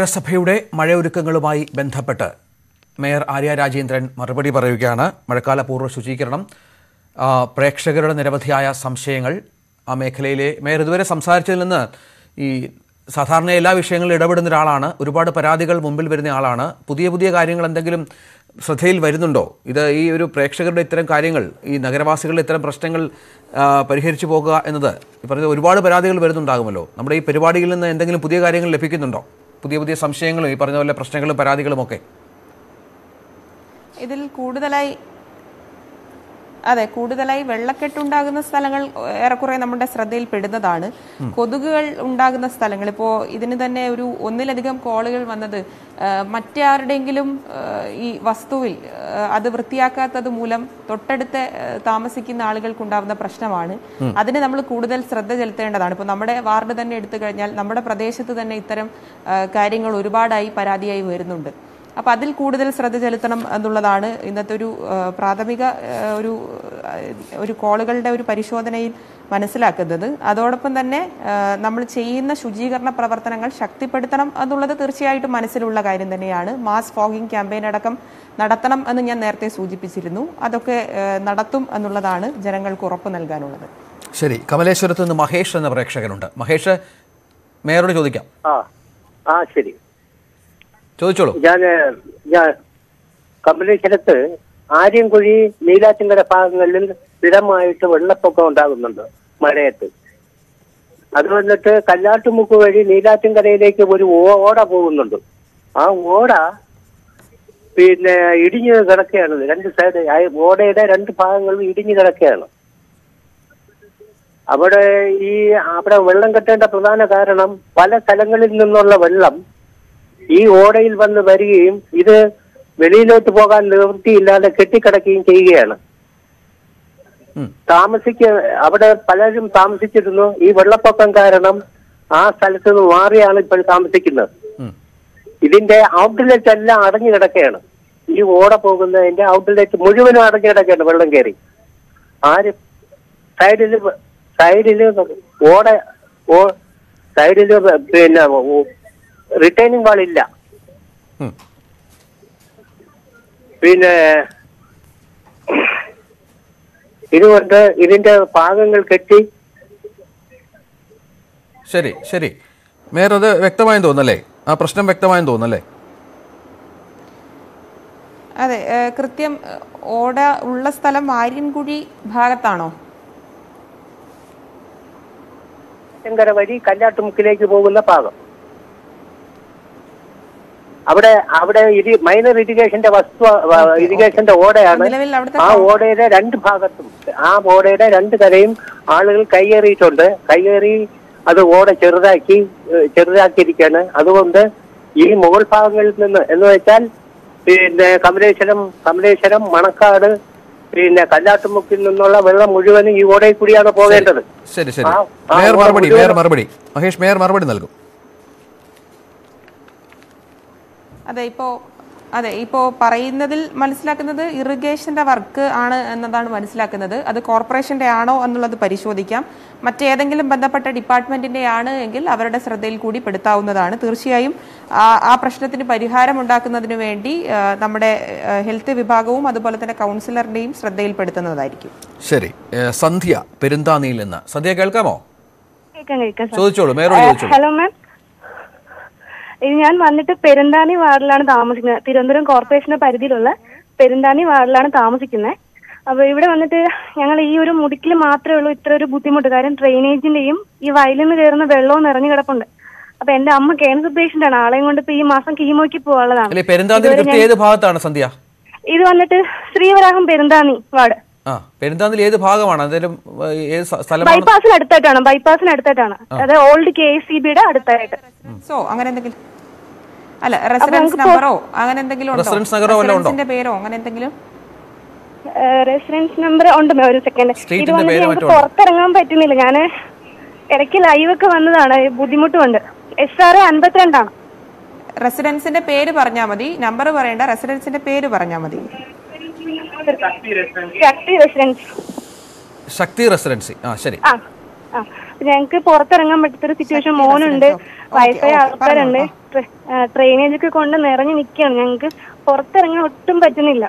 നഗരസഭയുടെ മഴയൊരുക്കങ്ങളുമായി ബന്ധപ്പെട്ട് മേയർ ആര്യ രാജേന്ദ്രൻ മറുപടി പറയുകയാണ് മഴക്കാല പൂർവ്വ ശുചീകരണം ആ, പ്രേക്ഷകരുടെ നിരവധിയായ സംശയങ്ങൾ ആ മേഖലയിലെ മേയർ ഇതുവരെ സംസാരിച്ചതിൽ നിന്ന് ഈ സാധാരണ എല്ലാ വിഷയങ്ങളിലും ഇടപെടുന്ന ഒരാളാണ് ഒരുപാട് പരാതികൾ മുമ്പിൽ വരുന്ന ആളാണ് പുതിയ പുതിയ കാര്യങ്ങൾ എന്തെങ്കിലും ശ്രദ്ധയിൽ വരുന്നുണ്ടോ ഇത് ഈ ഒരു പ്രേക്ഷകരുടെ ഇത്തരം കാര്യങ്ങൾ ഈ നഗരവാസികളുടെ ഇത്തരം പ്രശ്നങ്ങൾ ആ, പരിഹരിച്ചു പോകുക എന്നത് ഈ പറഞ്ഞ ഒരുപാട് പരാതികൾ വരുന്നുണ്ടാകുമല്ലോ നമ്മുടെ ഈ പരിപാടിയിൽ നിന്ന് എന്തെങ്കിലും പുതിയ കാര്യങ്ങൾ ലഭിക്കുന്നുണ്ടോ പുതിയ പുതിയ സംശയങ്ങളും ഈ പറഞ്ഞ പോലെ പ്രശ്നങ്ങളും പരാതികളും ഒക്കെ ഇതിൽ കൂടുതലായി അതെ കൂടുതലായി വെള്ളക്കെട്ടുണ്ടാകുന്ന സ്ഥലങ്ങൾ ഏറെക്കുറെ നമ്മുടെ ശ്രദ്ധയിൽ പെടുന്നതാണ് കൊതുകുകൾ ഉണ്ടാകുന്ന സ്ഥലങ്ങൾ ഇപ്പോൾ ഇതിന് തന്നെ ഒരു ഒന്നിലധികം കോളുകൾ വന്നത് ആ, മറ്റാരുടെയെങ്കിലും ആ, ഈ വസ്തുവിൽ ആ, അത് വൃത്തിയാക്കാത്തത് മൂലം തൊട്ടടുത്ത് ആ, താമസിക്കുന്ന ആളുകൾക്കുണ്ടാകുന്ന പ്രശ്നമാണ് ഉം. അതിന് നമ്മൾ കൂടുതൽ ശ്രദ്ധ ചെലുത്തേണ്ടതാണ് ഇപ്പോൾ നമ്മുടെ വാർഡ് തന്നെ എടുത്തു കഴിഞ്ഞാൽ നമ്മുടെ പ്രദേശത്ത് തന്നെ ഇത്തരം ആ, കാര്യങ്ങൾ ഒരുപാടായി പരാതിയായി വരുന്നുണ്ട് അപ്പം അതിൽ കൂടുതൽ ശ്രദ്ധ ചെലുത്തണം എന്നുള്ളതാണ് ഇന്നത്തെ ഒരു ആ, പ്രാഥമിക ആ, ഒരു ആ, ഒരു കോളുകളുടെ ഒരു പരിശോധനയിൽ മനസ്സിലാക്കുന്നത് അതോടൊപ്പം തന്നെ ആ, നമ്മൾ ചെയ്യുന്ന ശുചീകരണ പ്രവർത്തനങ്ങൾ ശക്തിപ്പെടുത്തണം എന്നുള്ളത് തീർച്ചയായിട്ടും മനസ്സിലുള്ള കാര്യം തന്നെയാണ് മാസ് ഫോഗിംഗ് ക്യാമ്പയിൻ അടക്കം നടത്തണം എന്ന് ഞാൻ നേരത്തെ സൂചിപ്പിച്ചിരുന്നു അതൊക്കെ ആ, നടത്തും എന്നുള്ളതാണ് ജനങ്ങൾക്ക് ഉറപ്പ് നൽകാനുള്ളത് ശരി കമലേശ്വരത്ത് നിന്ന് മഹേഷ് എന്ന പ്രേക്ഷകനുണ്ട് മഹേഷ് മേയറോട് ചോദിക്കാം ആ ആ ശരി ചോദിച്ചോളൂ ഞാൻ ഞാൻ കമലേശ്വരത്ത് ആര്യൻകുഴി നീലാറ്റിങ്കര ഭാഗങ്ങളിൽ സ്ഥിരമായിട്ട് വെള്ളപ്പൊക്കം ഉണ്ടാകുന്നുണ്ട് മഴയത്ത് അത് വന്നിട്ട് കല്ലാട്ടുമുക്ക് വഴി നീലാറ്റിൻകരയിലേക്ക് ഒരു ഓ- ഓട പോകുന്നുണ്ട് ആ ഓട പിന്നെ ഇടിഞ്ഞ് കിടക്കുകയാണ് രണ്ട് സൈഡ് ആ ഓടയുടെ രണ്ട് ഭാഗങ്ങളും ഇടിഞ്ഞ് കിടക്കുകയാണ് അവിടെ ഈ അവിടെ വെള്ളം കെട്ടേണ്ട പ്രധാന കാരണം പല സ്ഥലങ്ങളിൽ നിന്നുള്ള വെള്ളം ഈ ഓടയിൽ വന്ന് വരികയും ഇത് വെളിയിലോട്ട് പോകാൻ നിവൃത്തിയില്ലാതെ കെട്ടിക്കിടക്കുകയും ചെയ്യുകയാണ് താമസിക്ക അവിടെ പലരും താമസിച്ചിരുന്നു ഈ വെള്ളപ്പൊക്കം കാരണം ആ സ്ഥലത്ത് നിന്ന് മാറിയാണ് ഇപ്പോൾ താമസിക്കുന്നത് ഇതിന്റെ ഔട്ട്ലെറ്റ് എല്ലാം അടഞ്ഞു കിടക്കുകയാണ് ഈ ഓട പോകുന്നതിന്റെ ഔട്ട്ലെറ്റ് മുഴുവനും അടഞ്ഞു കിടക്കുകയാണ് വെള്ളം കയറി ആര് സൈഡില് സൈഡില് ഓട ഓ സൈഡില് പിന്നെ റിട്ടേണിംഗ് വാൾ ഇല്ല പിന്നെ ഇതുകൊണ്ട് ഇതിന്റെ ഭാഗങ്ങൾ കെട്ടി ശരി ശരി മേയർ അത് വ്യക്തമായെന്ന് തോന്നല്ലേ ആ പ്രശ്നം വ്യക്തമായെന്ന് തോന്നല്ലേ അതെ ഏ, കൃത്യം ഏ, ഓട ഉള്ള സ്ഥലം ആര്യൻകുഴി ഭാഗത്താണോ ശങ്കര വഴി കല്ലാട്ടുമുക്കിലേക്ക് പോകുന്ന ഭാഗം അവിടെ അവിടെ ഇരി മൈനർ ഇറിഗേഷന്റെ വസ്തു ഇറിഗേഷന്റെ ഓടയാണ് നിലവിൽ അവിടുത്തെ ആ ഓടയുടെ രണ്ട് ഭാഗത്തും ആ ഓടയുടെ രണ്ട് കരയും ആളുകൾ കയ്യേറിയിട്ടുണ്ട് കയ്യേറി അത് ഓട ചെറുതാക്കി ഏഹ് ചെറുതാക്കിയിരിക്കുകയാണ് അതുകൊണ്ട് ഈ മുകൾ ഭാഗങ്ങളിൽ നിന്ന് എന്ന് വെച്ചാൽ പിന്നെ കമലേശ്വരം കമലേശ്വരം മണക്കാട് പിന്നെ കല്ലാട്ടുമുക്കിൽ നിന്നുള്ള വെള്ളം മുഴുവനും ഈ ഓടയിൽ കൂടിയാണ് പോകേണ്ടത് ശരി ശരി ആ- ആ മേയർ ഓട മറുപടി മുഴുവനും- മേയർ മറുപടി മഹേഷ് മേയർ മറുപടി നൽകും അതെ ഇപ്പോ അതെ ഇപ്പോ പറയുന്നതിൽ മനസ്സിലാക്കുന്നത് ഇറിഗേഷന്റെ വർക്ക് ആണ് എന്നതാണ് മനസ്സിലാക്കുന്നത് അത് കോർപ്പറേഷന്റെ ആണോ എന്നുള്ളത് പരിശോധിക്കാം മറ്റേതെങ്കിലും ബന്ധപ്പെട്ട ഡിപ്പാർട്ട്മെന്റിന്റെ ആണ് എങ്കിൽ അവരുടെ ശ്രദ്ധയിൽ കൂടി പെടുത്താവുന്നതാണ് തീർച്ചയായും ആ ആ പ്രശ്നത്തിന് പരിഹാരം ഉണ്ടാക്കുന്നതിന് വേണ്ടി ആ, നമ്മുടെ ആ, ഹെൽത്ത് വിഭാഗവും അതുപോലെ തന്നെ കൗൺസിലറിന്റെയും ശ്രദ്ധയിൽപ്പെടുത്തുന്നതായിരിക്കും ശരി ഏ, സന്ധ്യ പെരുന്താനിയിൽ നിന്ന് സന്ധ്യ കേൾക്കാമോ കേൾക്കാം കേൾക്കാം സാർ. ചോദിച്ചോളൂ മേയറോട് ഏഹ്, ചോദിച്ചോളൂ ഹലോ മാം ഇത് ഞാൻ വന്നിട്ട് പെരുന്താനി വാർഡിലാണ് താമസിക്കുന്നത് തിരുവനന്തപുരം കോർപ്പറേഷന്റെ പരിധിയിലുള്ള പെരുന്താനി വാർഡിലാണ് താമസിക്കുന്നത് അപ്പൊ ഇവിടെ വന്നിട്ട് ഞങ്ങൾ ഈ ഒരു മുടിക്കിൽ മാത്രമേ ഉള്ളൂ ഇത്ര ഒരു ബുദ്ധിമുട്ട് കാര്യം ഡ്രെയിനേജിന്റെയും ഈ വയലിൽ നിന്ന് കയറുന്ന വെള്ളവും നിറഞ്ഞു കിടപ്പുണ്ട് അപ്പൊ എന്റെ അമ്മ ക്യാൻസർ പേഷ്യന്റ് ആണ് ആളെയും കൊണ്ട് ഇപ്പൊ ഈ മാസം കീമോയ്ക്ക് പോകാനുള്ളതാണ് അല്ലെ പെരുന്താന്തിന് ഇതുവരെ കൃത്യം ഞാൻ- ഏത് ഭാഗത്താണ് സന്ധ്യ ഇത് വന്നിട്ട് ശ്രീവരാഹം പെരുന്താനി വാർഡ് ആ പെരുന്താന്തിൽ ഏത് ഭാഗമാണ് എന്തെങ്കിലും ഏ, ഏത് സ്ഥ- സ്ഥലമാണ് ബൈപ്പാസിന് അടുത്തായിട്ടാണ് ബൈപ്പാസിന് അടുത്തായിട്ടാണ് ആ. അതായത് ഓൾഡ് കെ എസ് സി ബിയുടെ അടുത്തായിട്ട് സോ അങ്ങനെ എന്തെങ്കിലും അല്ല റെസിഡൻസ് നമുക്ക് പോ- നമ്പറോ അങ്ങനെ എന്തെങ്കിലും ഉണ്ടോ റെസിഡൻസ് നഗരോ വല്ലതും ഉണ്ടോ? റെസിഡൻസിന്റെ പേരോ അങ്ങനെ എന്തെങ്കിലും റെസിഡൻസ് നമ്പർ ഉണ്ട് മേ, ഒരു സെക്കൻഡ് ഇത് സ്ട്രീറ്റിന്റെ വന്നിട്ട് പേര് ഞങ്ങൾക്ക് മറ്റോ ഉണ്ടോ? പുറത്തിറങ്ങാൻ പറ്റുന്നില്ല ഞാൻ ഇടയ്ക്ക് ലൈവ് ഒക്കെ വന്നതാണ് ബുദ്ധിമുട്ടുമുണ്ട് എസ് ആർ അൻപത്തിരണ്ടാണ് റെസിഡൻസിന്റെ പേര് പറഞ്ഞാൽ മതി നമ്പർ പറയണ്ട റെസിഡൻസിന്റെ പേര് പറഞ്ഞാൽ മതി ശക്തി റെസിഡൻസ് ശക്തി റെസിഡൻസി ആ ശരി ആ ആ ഞങ്ങൾക്ക് പുറത്തിറങ്ങാൻ പറ്റാത്തൊരു സിറ്റുവേഷൻ മോനുണ്ട് വൈഫൈ ആൾക്കാരുണ്ട് ട്രെയിനേജ് ഒക്കെ കൊണ്ട് നിറഞ്ഞു നിൽക്കുകയാണ് ഞങ്ങൾക്ക് പുറത്തിറങ്ങാൻ ഒട്ടും പറ്റുന്നില്ല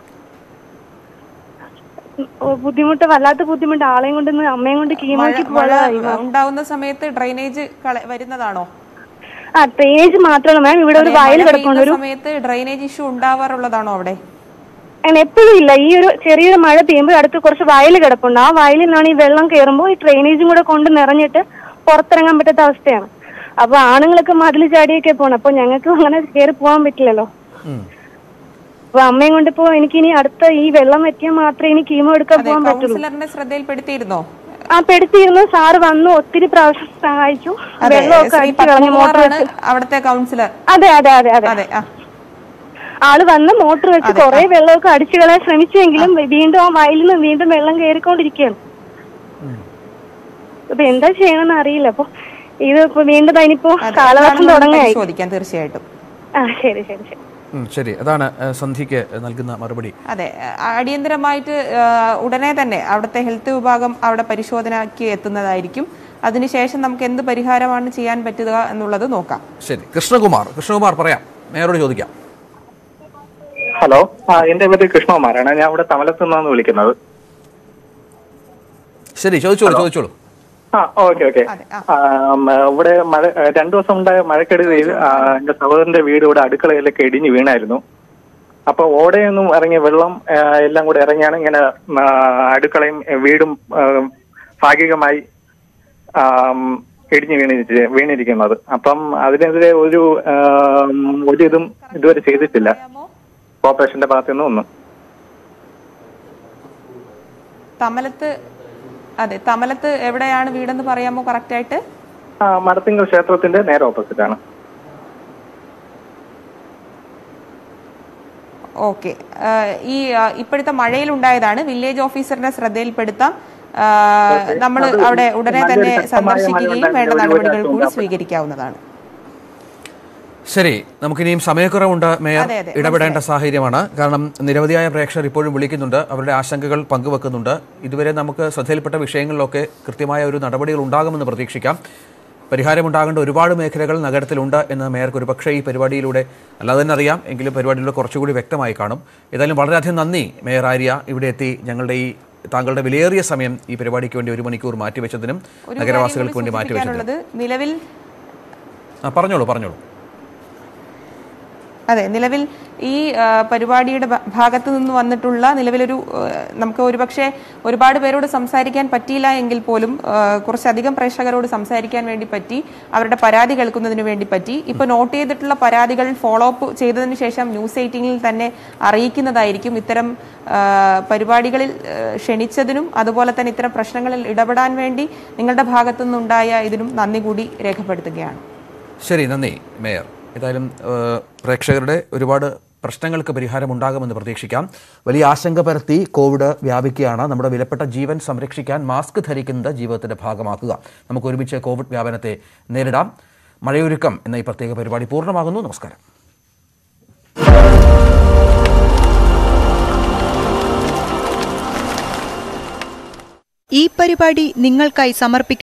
ഉം, ഓ, ബുദ്ധിമുട്ട് വല്ലാത്ത ബുദ്ധിമുട്ട് ആളെയും കൊണ്ട് ഇന്ന് അമ്മയും കൊണ്ട് കീമോയ്ക്ക് മഴ പോയതായി ഉണ്ടാവുന്ന സമയത്ത് ഡ്രെയിനേജ് കള- വരുന്നതാണോ ആ ട്രെയിനേജ് മാത്രമല്ല മാം ഇവിടെ ഒരു അതെ, വയൽ മഴ കിടക്കുന്നുണ്ട് പെയ്യുന്ന ഒരു സമയത്ത് ഡ്രെയിനേജ് ഇഷ്യൂ ഉണ്ടാവാറുള്ളതാണോ അവിടെ അങ്ങനെ എപ്പോഴും ഇല്ല ഈ ഒരു ചെറിയൊരു മഴ പെയ്യുമ്പോൾ അടുത്ത് കുറച്ച് വയൽ കിടപ്പുണ്ട് ആ വയലിൽ നിന്നാണ് ഈ വെള്ളം കയറുമ്പോൾ ഈ ഡ്രെയിനേജും കൂടെ കൊണ്ട് നിറഞ്ഞിട്ട് പുറത്തിറങ്ങാൻ പറ്റാത്ത അവസ്ഥയാണ് അപ്പൊ ആണുങ്ങളൊക്കെ മതിൽ ചാടിയൊക്കെ പോകണം അപ്പൊ ഞങ്ങൾക്ക് അങ്ങനെ കയറി പോകാൻ പറ്റില്ലല്ലോ അപ്പൊ അമ്മയും കൊണ്ട് ഇപ്പോ എനിക്ക് ഇനി അടുത്ത ഈ വെള്ളം എത്തിയാൽ മാത്രമേ ഇനി കീമോ എടുക്കാൻ അതെ പോകാൻ പറ്റുള്ളൂ കൗൺസിലറിന്റെ ശ്രദ്ധയിൽപ്പെടുത്തിയിരുന്നോ ആ പെടുത്തിയിരുന്നു സാറ് വന്നു ഒത്തിരി പ്രാവശ്യം സഹായിച്ചു അതെ വെള്ളമൊക്കെ ശ്രീ അടിച്ചു കളഞ്ഞു മോട്ടർ പത്മകുമാറാണ് അവിടുത്തെ കൗൺസിലർ അതെ അതെ അതെ അതെ അതെ ആ ആള് വന്ന് മോട്ടർ വെച്ച് അതെ, കുറെ വെള്ളമൊക്കെ അടിച്ചു കളയാൻ ശ്രമിച്ചെങ്കിലും വീണ്ടും ആ വയലിൽ നിന്ന് വീണ്ടും വെള്ളം കയറിക്കൊണ്ടിരിക്കുകയാണ് അപ്പൊ എന്താ ചെയ്യണമെന്ന് അറിയില്ല അപ്പൊ ഇത് ഇപ്പൊ വീണ്ടും അതിനിപ്പോ അതെ, കാലവർഷം എന്താണെന്ന് തുടങ്ങായി പരിശോധിക്കാം തീർച്ചയായിട്ടും ആ ശരി ശരി ശരി ഉം, ശരി അതാണ് ഏഹ്, സന്ധ്യയ്ക്ക് നൽകുന്ന മറുപടി അതെ അ- അടിയന്തരമായിട്ട് ആ, ഉടനെ തന്നെ അവിടുത്തെ ഹെൽത്ത് വിഭാഗം അവിടെ പരിശോധനയ്ക്ക് എത്തുന്നതായിരിക്കും അതിനുശേഷം നമുക്ക് എന്ത് പരിഹാരമാണ് ചെയ്യാൻ പറ്റുക എന്നുള്ളത് നോക്കാം ശരി കൃഷ്ണകുമാർ കൃഷ്ണകുമാർ പറയാം മേയറോട് ചോദിക്കാം ഹലോ ആ എന്റെ പേര് കൃഷ്ണകുമാരാണ് ഞാൻ ഇവിടെ തമലത്ത് നിന്നാണ് വിളിക്കുന്നത് ശരി ചോദിച്ചോളൂ ചോദിച്ചോളൂ ആ ഓക്കെ ഓക്കെ ഇവിടെ മഴ രണ്ടു ദിവസം ഉണ്ടായ മഴക്കെടുതിയിൽ ആ, എന്റെ സഹോദരന്റെ വീട് ഇവിടെ അടുക്കളയിലൊക്കെ ഇടിഞ്ഞു വീണായിരുന്നു അപ്പൊ ഓടയൊന്നും ഇറങ്ങി വെള്ളം ആ, എല്ലാം കൂടെ ഇറങ്ങിയാണ് ഇങ്ങനെ ആ, അടുക്കളയും ആ, വീടും ആ, ഭാഗികമായി ആം, ഇടിഞ്ഞു വീണി വീണിരിക്കുന്നത് അപ്പം അതിനെതിരെ ഒരു ആം, ഒരു ഇതും ഇതുവരെ ചെയ്തിട്ടില്ല കോർപ്പറേഷന്റെ ഭാഗത്തു നിന്നും ഒന്നും തമലത്ത് അതെ തമലത്ത് എവിടെയാണ് വീടെന്ന് പറയാമോ കറക്റ്റ് ആയിട്ട് ആ, മടത്തിങ്കൽ ക്ഷേത്രത്തിന്റെ നേരെ ഓപ്പോസിറ്റ് ആണ് ഓക്കെ ഈ ആ, ഇപ്പോഴത്തെ മഴയിൽ ഉണ്ടായതാണ് വില്ലേജ് ഓഫീസറിന്റെ ശ്രദ്ധയിൽപ്പെടുത്താം നമ്മൾ അത് അവിടെ ഉടനെ നല്ലൊരു തന്നെ ശക്തമായ സന്ദർശിക്കുകയും മഴ വേണ്ട ഉണ്ടായിരുന്നു. ഒരു നടപടികൾ കൂടി ഒരാഴ്ച സ്വീകരിക്കാവുന്നതാണ് ശരി നമുക്കിനിയും സമയക്കുറവുണ്ട് മേയർ അതെ, അതെ, ഇടപെടേണ്ട സാഹചര്യമാണ് കാരണം നിരവധിയായ പ്രേക്ഷകർ ഇപ്പോഴും വിളിക്കുന്നുണ്ട് അവരുടെ ആശങ്കകൾ പങ്കുവെക്കുന്നുണ്ട് ഇതുവരെ നമുക്ക് ശ്രദ്ധയിൽപ്പെട്ട വിഷയങ്ങളിലൊക്കെ കൃത്യമായ ഒരു നടപടികൾ ഉണ്ടാകുമെന്ന് പ്രതീക്ഷിക്കാം പരിഹാരമുണ്ടാകേണ്ട ഒരുപാട് മേഖലകൾ നഗരത്തിലുണ്ട് എന്ന് മേയർക്ക് ഒരു പക്ഷേ ഈ പരിപാടിയിലൂടെ അല്ലാതെ തന്നെ അറിയാം എങ്കിലും പരിപാടിയിലൂടെ കുറച്ചുകൂടി വ്യക്തമായി കാണും ഏതായാലും വളരെയധികം നന്ദി മേയർ ആര്യ ഇവിടെ എത്തി ഞങ്ങളുടെ ഈ താങ്കളുടെ വിലയേറിയ സമയം ഈ പരിപാടിക്ക് വേണ്ടി ഒരു മണിക്കൂർ മാറ്റിവെച്ചതിനും ഒരു നഗരവാസികൾക്ക് കാര്യം വേണ്ടി കൂടി മാറ്റിവെച്ചതിനും സൂചിപ്പിക്കാനുള്ളത് നിലവിൽ ആ പറഞ്ഞോളൂ പറഞ്ഞോളൂ അതെ നിലവിൽ ഈ ആ, പരിപാടിയുടെ ഭ- ഭാഗത്തു നിന്ന് വന്നിട്ടുള്ള നിലവിലൊരു ആ, നമുക്ക് ഒരുപക്ഷെ ഒരുപാട് പേരോട് സംസാരിക്കാൻ പറ്റിയില്ല എങ്കിൽ പോലും ആ, കുറച്ചധികം പ്രേക്ഷകരോട് സംസാരിക്കാൻ വേണ്ടി പറ്റി അവരുടെ പരാതി കേൾക്കുന്നതിന് വേണ്ടി പറ്റി ഇപ്പൊ നോട്ട് ചെയ്തിട്ടുള്ള പരാതികൾ ഫോളോ അപ്പ് ചെയ്തതിന് ശേഷം ന്യൂസ് എയ്റ്റീനിൽ തന്നെ അറിയിക്കുന്നതായിരിക്കും ഇത്തരം ആ, പരിപാടികളിൽ ആ, ക്ഷണിച്ചതിനും അതുപോലെ തന്നെ ഇത്തരം പ്രശ്നങ്ങളിൽ ഇടപെടാൻ വേണ്ടി നിങ്ങളുടെ ഭാഗത്തു നിന്നുണ്ടായ ഇതിനും നന്ദി കൂടി രേഖപ്പെടുത്തുകയാണ് ശരി നന്ദി മേയർ ഏതായാലും ഏഹ്, പ്രേക്ഷകരുടെ ഒരുപാട് പ്രശ്നങ്ങൾക്ക് പരിഹാരമുണ്ടാകുമെന്ന് പ്രതീക്ഷിക്കാം വലിയ ആശങ്ക പരത്തി കോവിഡ് വ്യാപിക്കുകയാണ് നമ്മുടെ വിലപ്പെട്ട ജീവൻ സംരക്ഷിക്കാൻ മാസ്ക് ധരിക്കുന്നത് ജീവിതത്തിന്റെ ഭാഗമാക്കുക നമുക്ക് ഒരുമിച്ച് കോവിഡ് വ്യാപനത്തെ നേരിടാം മഴയൊരുക്കം എന്ന ഈ പ്രത്യേക പരിപാടി പൂർണ്ണമാകുന്നു നമസ്കാരം ഈ പരിപാടി നിങ്ങൾക്കായി സമർപ്പിക്കും